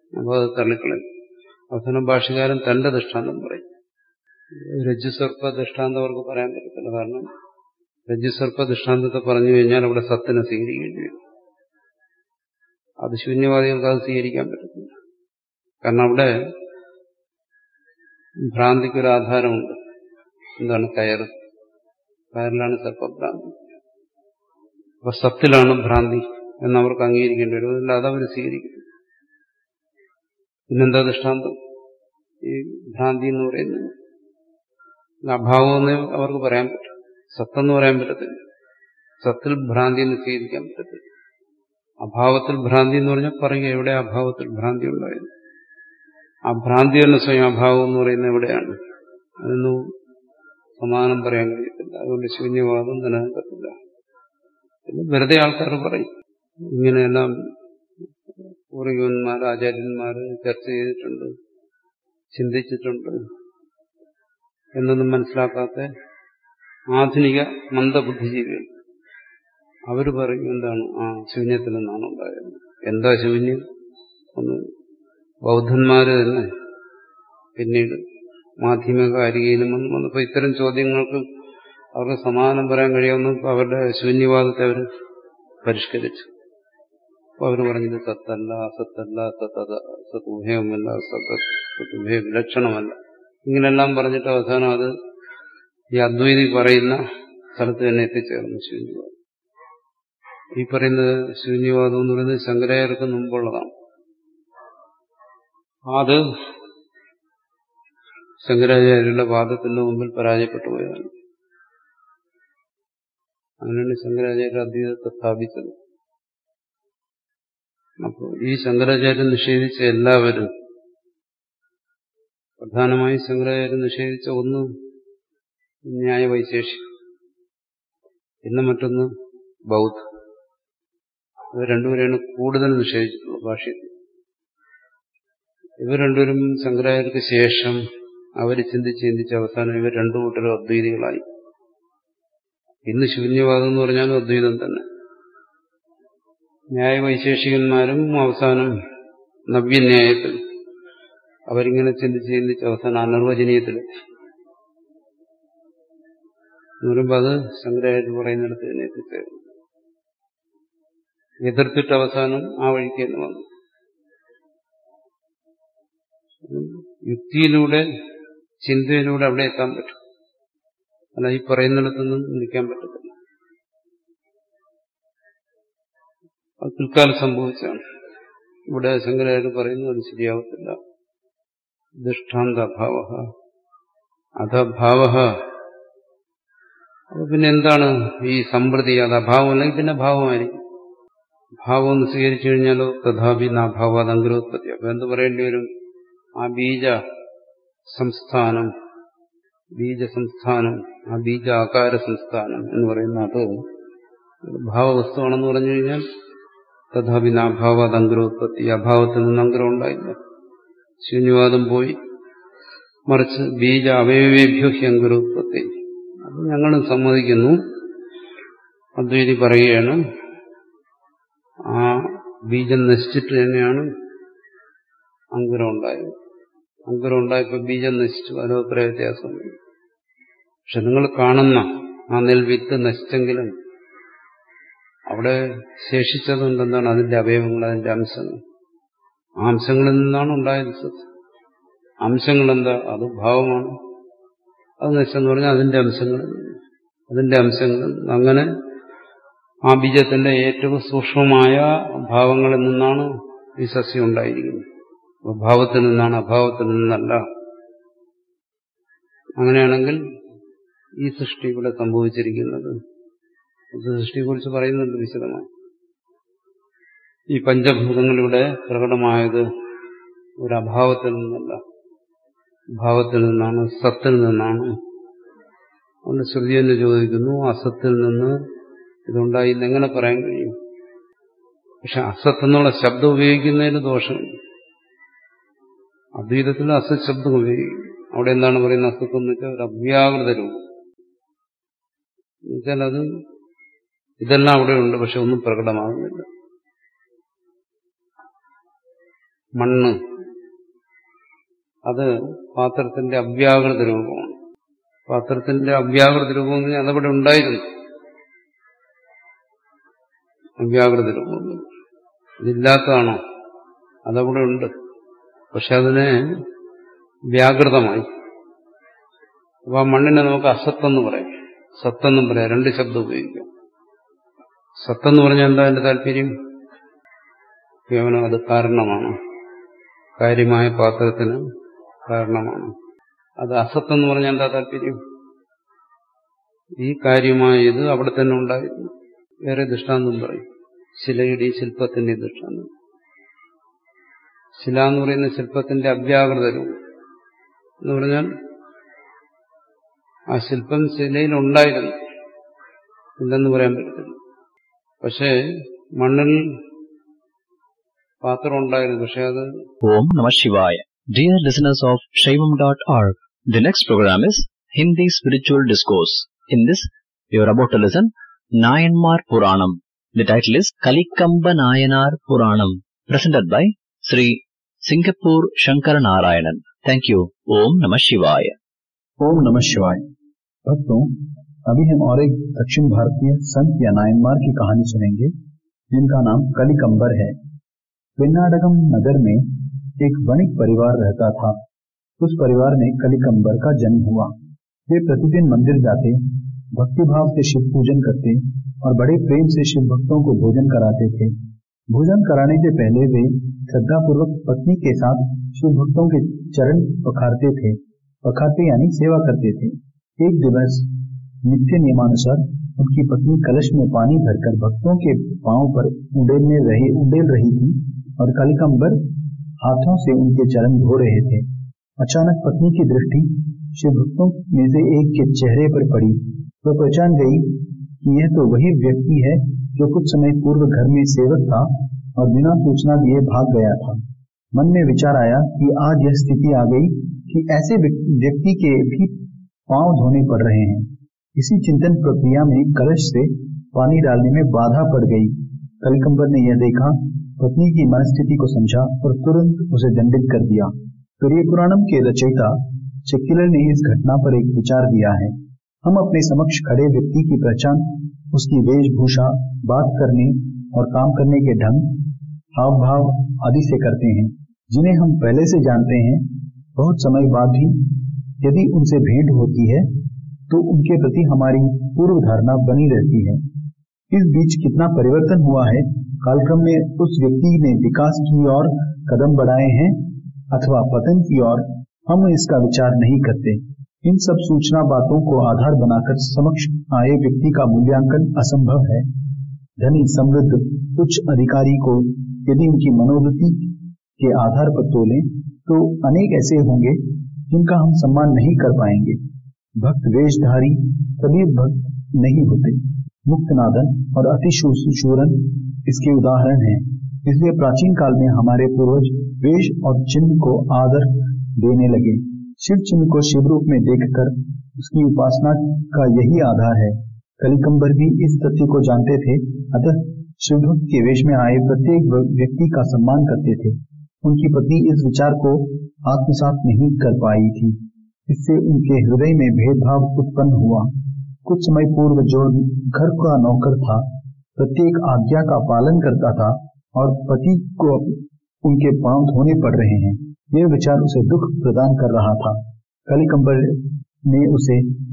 അപ്പോൾ അത് തള്ളിക്കളയും അവസാനം ഭാഷകാരൻ തന്റെ ദൃഷ്ടാന്തം പറയും രജ്ജുസർപ്പ ദൃഷ്ടാന്തം അവർക്ക് പറയാൻ പറ്റത്തില്ല കാരണം രജ്ജുസർപ്പ ദൃഷ്ടാന്തത്തെ പറഞ്ഞു കഴിഞ്ഞാൽ അവിടെ സത്തിനെ സ്വീകരിക്കേണ്ടി വരും അത് ശൂന്യവാദികൾക്ക് അത് സ്വീകരിക്കാൻ പറ്റത്തില്ല കാരണം അവിടെ ഭ്രാന്തിക്കൊരു ആധാരമുണ്ട് എന്താണ് കയറ് കയറിലാണ് സർപ്പഭ്രാന്തി അപ്പൊ സത്തിലാണ് ഭ്രാന്തി എന്നവർക്ക് അംഗീകരിക്കേണ്ടി വരും അതല്ലാതെ അവർ സ്വീകരിക്കും പിന്നെന്താ ദൃഷ്ടാന്തം ഈ ഭ്രാന്തി എന്ന് പറയുന്നത് അഭാവം എന്ന് അവർക്ക് പറയാൻ പറ്റും സത്തെന്ന് പറയാൻ പറ്റത്തില്ല സത്തിൽ ഭ്രാന്തി എന്ന് സ്വീകരിക്കാൻ പറ്റത്തില്ല അഭാവത്തിൽ ഭ്രാന്തി എന്ന് പറഞ്ഞാൽ പറയുക എവിടെ അഭാവത്തിൽ ഭ്രാന്തി ഉണ്ടായത് ആ ഭ്രാന്തി തന്നെ സ്വയം അഭാവം എന്ന് പറയുന്നത് എവിടെയാണ് അതൊന്നും സമാനം പറയാൻ കഴിയത്തില്ല അതുകൊണ്ട് ശൂന്യവാദം നിലനിൽക്കത്തില്ല പിന്നെ വെറുതെ ആൾക്കാർ പറയും ഇങ്ങനെയെല്ലാം പൂർവികന്മാർ ആചാര്യന്മാർ ചർച്ച ചെയ്തിട്ടുണ്ട് ചിന്തിച്ചിട്ടുണ്ട് എന്നൊന്നും മനസ്സിലാക്കാത്ത ആധുനിക മന്ദബുദ്ധിജീവികൾ അവർ പറയും എന്താണ് ആ ശൂന്യത്തിൽ നിന്നാണ് ഉണ്ടായത് എന്താ ശൂന്യം ഒന്ന് ബൗദ്ധന്മാര് തന്നെ പിന്നീട് മാധ്യമകാരികയിലും വന്ന് വന്നപ്പോൾ ഇത്തരം ചോദ്യങ്ങൾക്ക് അവർക്ക് സമാധാനം പറയാൻ കഴിയാവുന്ന അവരുടെ ശൂന്യവാദത്തെ അവർ പരിഷ്കരിച്ചു അപ്പൊ അവർ പറഞ്ഞത് സത്തല്ല അസത്തല്ല സത്തത സതുഭേയമല്ല സത്ത സതുഭേ വിലക്ഷണമല്ല ഇങ്ങനെല്ലാം പറഞ്ഞിട്ട് അവസാനം അത് ഈ അദ്വൈതി പറയുന്ന സ്ഥലത്ത് തന്നെ എത്തിച്ചേർന്നു ശൂന്യവാദം ഈ പറയുന്നത് ശൂന്യവാദം എന്ന് പറയുന്നത് ശങ്കരായർക്ക് മുമ്പുള്ളതാണ് അത് ശങ്കരാചാര്യരുടെ വാദത്തിന്റെ മുമ്പിൽ പരാജയപ്പെട്ടു പോയതാണ് അങ്ങനെയാണ് ശങ്കരാചാര്യ അദ്വൈതത്തെ സ്ഥാപിച്ചത് അപ്പോൾ ഈ ശങ്കരാചാര്യൻ നിഷേധിച്ച എല്ലാവരും പ്രധാനമായും ശങ്കരാചാര്യൻ നിഷേധിച്ച ഒന്ന് ന്യായവൈശേഷി പിന്നെ മറ്റൊന്ന് ബൗദ്ധ ഇവർ രണ്ടുപേരെയാണ് കൂടുതൽ നിഷേധിച്ചിട്ടുള്ളത് ഭാഷ്യത്തിൽ ഇവർ രണ്ടുപേരും ശങ്കരാചാര്യർക്ക് ശേഷം അവർ ചിന്തിച്ച് ചിന്തിച്ച് അവസാനം ഇവർ രണ്ടു കൂട്ടരും അദ്വൈതികളായി ഇന്ന് ശൂന്യവാദം എന്ന് പറഞ്ഞാലും അദ്വൈതം തന്നെ ന്യായവൈശേഷികന്മാരും അവസാനം നവ്യന്യായത്തിൽ അവരിങ്ങനെ ചിന്തിച്ച് ചിന്തിച്ച് അവസാനം അനിർവചനീയത്തിലെത്തി എന്ന് പറയുമ്പോൾ അത് ശങ്കരാചാര്യ പറയുന്നിടത്ത് തന്നെ എത്തിച്ചേർന്നു എതിർത്തിട്ട് അവസാനം ആ വഴിക്ക് തന്നെ വന്നു യുക്തിയിലൂടെ ചിന്തയിലൂടെ അവിടെ എത്താൻ പറ്റും അല്ല ഈ പറയുന്നിടത്തൊന്നും നിൽക്കാൻ പറ്റത്തില്ല അത് പിൽക്കാലം സംഭവിച്ചാണ് ഇവിടെ ശങ്കരാചാര്യ പറയുന്നു അത് ശരിയാവത്തില്ല ദൃഷ്ടാന്ത അഭാവ അധഭാവ അപ്പൊ പിന്നെ എന്താണ് ഈ സമ്പ്രതി അത് അഭാവം അല്ലെങ്കിൽ പിന്നെ ഭാവമായിരിക്കും ഭാവം എന്ന് സ്വീകരിച്ചു കഴിഞ്ഞാലോ തഥാപി നാഭാവ അങ്കരോത്പത്തി അപ്പൊ എന്ത് പറയേണ്ടി വരും ആ ബീജ സംസ്ഥാനം ബീജസംസ്ഥാനം ആ ബീജ ആകാര സംസ്ഥാനം എന്ന് പറയുന്ന അത് ഭാവവസ്തുവാണെന്ന് പറഞ്ഞു കഴിഞ്ഞാൽ തഥാപി നാഭാവാത് അങ്കരോത്പത്തി അഭാവത്തിൽ നിന്ന് അങ്കരം ഉണ്ടായില്ല ശൂന്യവാദം പോയി മറിച്ച് ബീജ അവയവേഭ്യോ ഹി അങ്കരോത്പത്തി അത് ഞങ്ങളും സമ്മതിക്കുന്നു അദ്വൈതി പറയുകയാണ് ആ ബീജം നശിച്ചിട്ട് തന്നെയാണ് അങ്കുരം ഉണ്ടായത് അങ്കുരം ഉണ്ടായപ്പോൾ ബീജം നശിച്ചു അതിനഭിപ്രായ വ്യത്യാസം പക്ഷെ നിങ്ങൾ കാണുന്ന ആ നെൽവിത്ത് നശിച്ചെങ്കിലും അവിടെ ശേഷിച്ചതുകൊണ്ടെന്താണ് അതിന്റെ അവയവങ്ങൾ അതിന്റെ അംശങ്ങൾ ആ അംശങ്ങളിൽ നിന്നാണ് ഉണ്ടായത് സത്ത് അംശങ്ങൾ എന്താ അത് ഭാവമാണ് അത് നശിച്ചെന്ന് പറഞ്ഞാൽ അതിന്റെ അംശങ്ങൾ അതിന്റെ അംശങ്ങൾ അങ്ങനെ ആ ബീജത്തിന്റെ ഏറ്റവും സൂക്ഷ്മമായ ഭാവങ്ങളിൽ നിന്നാണ് ഈ സസ്യം ഉണ്ടായിരിക്കുന്നത് ഭാവത്തിൽ നിന്നാണ് അഭാവത്തിൽ നിന്നല്ല അങ്ങനെയാണെങ്കിൽ ഈ സൃഷ്ടി ഇവിടെ സംഭവിച്ചിരിക്കുന്നത് സൃഷ്ടിയെക്കുറിച്ച് പറയുന്നുണ്ട് വിശദമായി ഈ പഞ്ചഭൂതങ്ങളിവിടെ പ്രകടമായത് ഒരു അഭാവത്തിൽ നിന്നല്ല ഭാവത്തിൽ നിന്നാണ് സത്തിൽ നിന്നാണ് അതുകൊണ്ട് ശ്രുതി എന്ന് ചോദിക്കുന്നു അസത്തിൽ നിന്ന് ഇതുണ്ടായി എന്നെങ്ങനെ പറയാൻ കഴിയും പക്ഷെ അസത്ത് എന്നുള്ള ശബ്ദം ഉപയോഗിക്കുന്നതിന് ദോഷമുണ്ട് അദ്വൈതത്തിൽ അസത് ശബ്ദം ഉപയോഗിക്കും അവിടെ എന്താണ് പറയുന്നത് അസത്ത് എന്ന് വെച്ചാൽ ഒരു അവ്യാകൃത രൂപം എന്നുവെച്ചാൽ അത് ഇതെല്ലാം അവിടെ ഉണ്ട് പക്ഷെ ഒന്നും പ്രകടമാകുന്നില്ല മണ്ണ് അത് പാത്രത്തിന്റെ അവ്യാകൃത രൂപമാണ് പാത്രത്തിന്റെ അവ്യാകൃത രൂപം എന്ന് പറഞ്ഞാൽ അതവിടെ ഉണ്ടായിരുന്നു അവ്യാകൃത രൂപം ഇതില്ലാത്തതാണോ അതവിടെ ഉണ്ട് പക്ഷെ അതിന് വ്യാകൃതമായി അപ്പൊ ആ മണ്ണിനെ നമുക്ക് അസത്തെന്ന് പറയാം സത്തെന്നും പറയാം രണ്ട് ശബ്ദം ഉപയോഗിക്കാം സത്തെന്ന് പറഞ്ഞാൽ എന്താ എന്റെ താല്പര്യം കേവലം അത് കാരണമാണ് കാര്യമായ പാത്രത്തിന് കാരണമാണ് അത് അസത്തെന്ന് പറഞ്ഞാൽ എന്താ താല്പര്യം ഈ കാര്യമായ ഇത് അവിടെ തന്നെ ഉണ്ടായിരുന്നു വേറെ ദൃഷ്ടാന്തം പറയും ശിലയുടെ ശില്പത്തിന്റെ ദൃഷ്ടാന്തം ശില എന്ന് പറയുന്ന ശില്പത്തിന്റെ അവ്യാകൃത രൂപം എന്ന് പറഞ്ഞാൽ ആ ശില്പം ശിലയിൽ ഉണ്ടായിരുന്നു ഇല്ലെന്ന് പറയാൻ പറ്റത്തില്ല പക്ഷേ മണ്ണിൽ പാത്രം ഉണ്ടായിരുന്നു പക്ഷെ അത് Om Namah Shivaya. Dear listeners of Shaivam.org, the next program is Hindi Spiritual Discourse. In this, you are about to listen Nayanmar Puranam. The title is Kalikamba Nayanar Puranam, presented by Sri Singapore Shankara Narayanan. Thank you. Om Namah Shivaya. ओम नमः शिवाय भक्तों अभी हम और एक दक्षिण भारतीय संत या नायनमार की कहानी सुनेंगे जिनका नाम कलिकंबर है विनाडगम नगर में एक वणिक परिवार रहता था उस परिवार में कलिकंबर का जन्म हुआ वे प्रतिदिन मंदिर जाते भक्तिभाव से शिव पूजन करते और बड़े प्रेम से शिव भक्तों को भोजन कराते थे भोजन कराने से पहले वे श्रद्धापूर्वक पत्नी के साथ शिव भक्तों के चरण पखारते थे पखाते यानी सेवा करते थे एक दिवस नित्य नियमानुसार उनकी पत्नी कलश में पानी भरकर भक्तों के पांव पर उड़ेलने रहे उड़ेल रही थी और कलिकंबर हाथों से उनके चरण धो रहे थे अचानक पत्नी की दृष्टि शिव भक्तों में से एक के चेहरे पर पड़ी वह पहचान गई कि यह तो वही व्यक्ति है जो कुछ समय पूर्व घर में सेवक था और बिना सूचना दिए भाग गया था मन में विचार आया कि आज यह स्थिति आ गई कि ऐसे व्यक्ति के भी पांव धोने पड़ रहे हैं इसी चिंतन प्रक्रिया में कलश से पानी डालने में बाधा पड़ गई कलिकंबर ने यह देखा पत्नी की मनस्थिति को समझा और तुरंत उसे दंडित कर दिया प्रिय पुराणम के रचयिता चकिलर ने इस घटना पर एक विचार दिया है हम अपने समक्ष खड़े व्यक्ति की पहचान उसकी वेशभूषा बात करने और काम करने के ढंग हाव भाव आदि से करते हैं जिन्हें हम पहले से जानते हैं बहुत समय बाद भी यदि उनसे भेंट होती है तो उनके प्रति हमारी पूर्व धारणा बनी रहती है इस बीच कितना परिवर्तन हुआ है कालक्रम में उस व्यक्ति ने विकास की ओर कदम बढ़ाए हैं अथवा पतन की ओर हम इसका विचार नहीं करते इन सब सूचना बातों को आधार बनाकर समक्ष आए व्यक्ति का मूल्यांकन असंभव है धनी समृद्ध उच्च अधिकारी को यदि उनकी मनोवृत्ति के आधार पर तोलें तो अनेक ऐसे होंगे जिनका हम सम्मान नहीं कर पाएंगे भक्त वेशधारी कभी भक्त नहीं होते मुक्त नादन और अति शूरन इसके उदाहरण हैं इसलिए प्राचीन काल में हमारे पूर्वज वेश और चिन्ह को आदर देने लगे शिव चिन्ह को शिव रूप में देखकर उसकी उपासना का यही आधार है कलिकंबर भी इस तथ्य को जानते थे अतः शिव भक्त के वेश में आए प्रत्येक व्यक्ति का सम्मान करते थे उनकी पत्नी इस विचार को आत्मसात नहीं कर पाई थी इससे उनके हृदय में भेदभाव उत्पन्न हुआ कुछ समय पूर्व जो घर का नौकर था प्रत्येक आज्ञा का पालन करता था और पति को उनके पांव धोने पड़ रहे हैं यह विचार उसे दुख प्रदान कर रहा था कलिकंबर ने उसे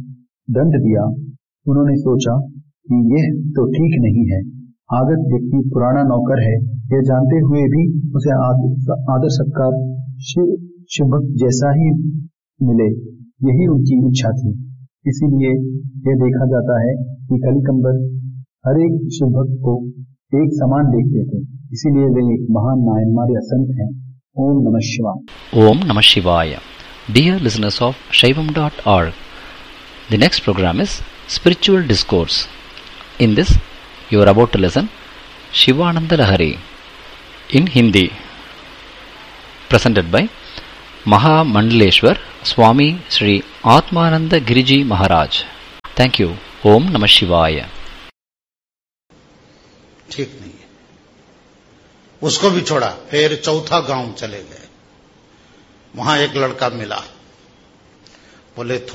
दंड दिया उन्होंने सोचा कि यह तो ठीक नहीं है आगत व्यक्ति पुराना नौकर है यह जानते हुए भी उसे आदर सत्कार शिव शिवभक्त जैसा ही मिले यही उनकी इच्छा थी इसीलिए यह देखा जाता है कि कलिकंबर हर एक शिवभक्त को एक समान देखते थे इसीलिए वे एक महान नायनमार्य संत हैं ओम नमः शिवाय Om Namah Shivaya. Dear listeners of Shaivam.org, the next program is Spiritual Discourse. In this, you are about to listen Shivananda Lahari in Hindi, presented by Maha Mandaleshwar Swami Sri Atmananda Giriji Maharaj. Thank you. Om Namah Shivaya. ठीक नहीं है उसको भी छोड़ा फिर चौथा गांव चले गए वहां एक लड़का मिला बोले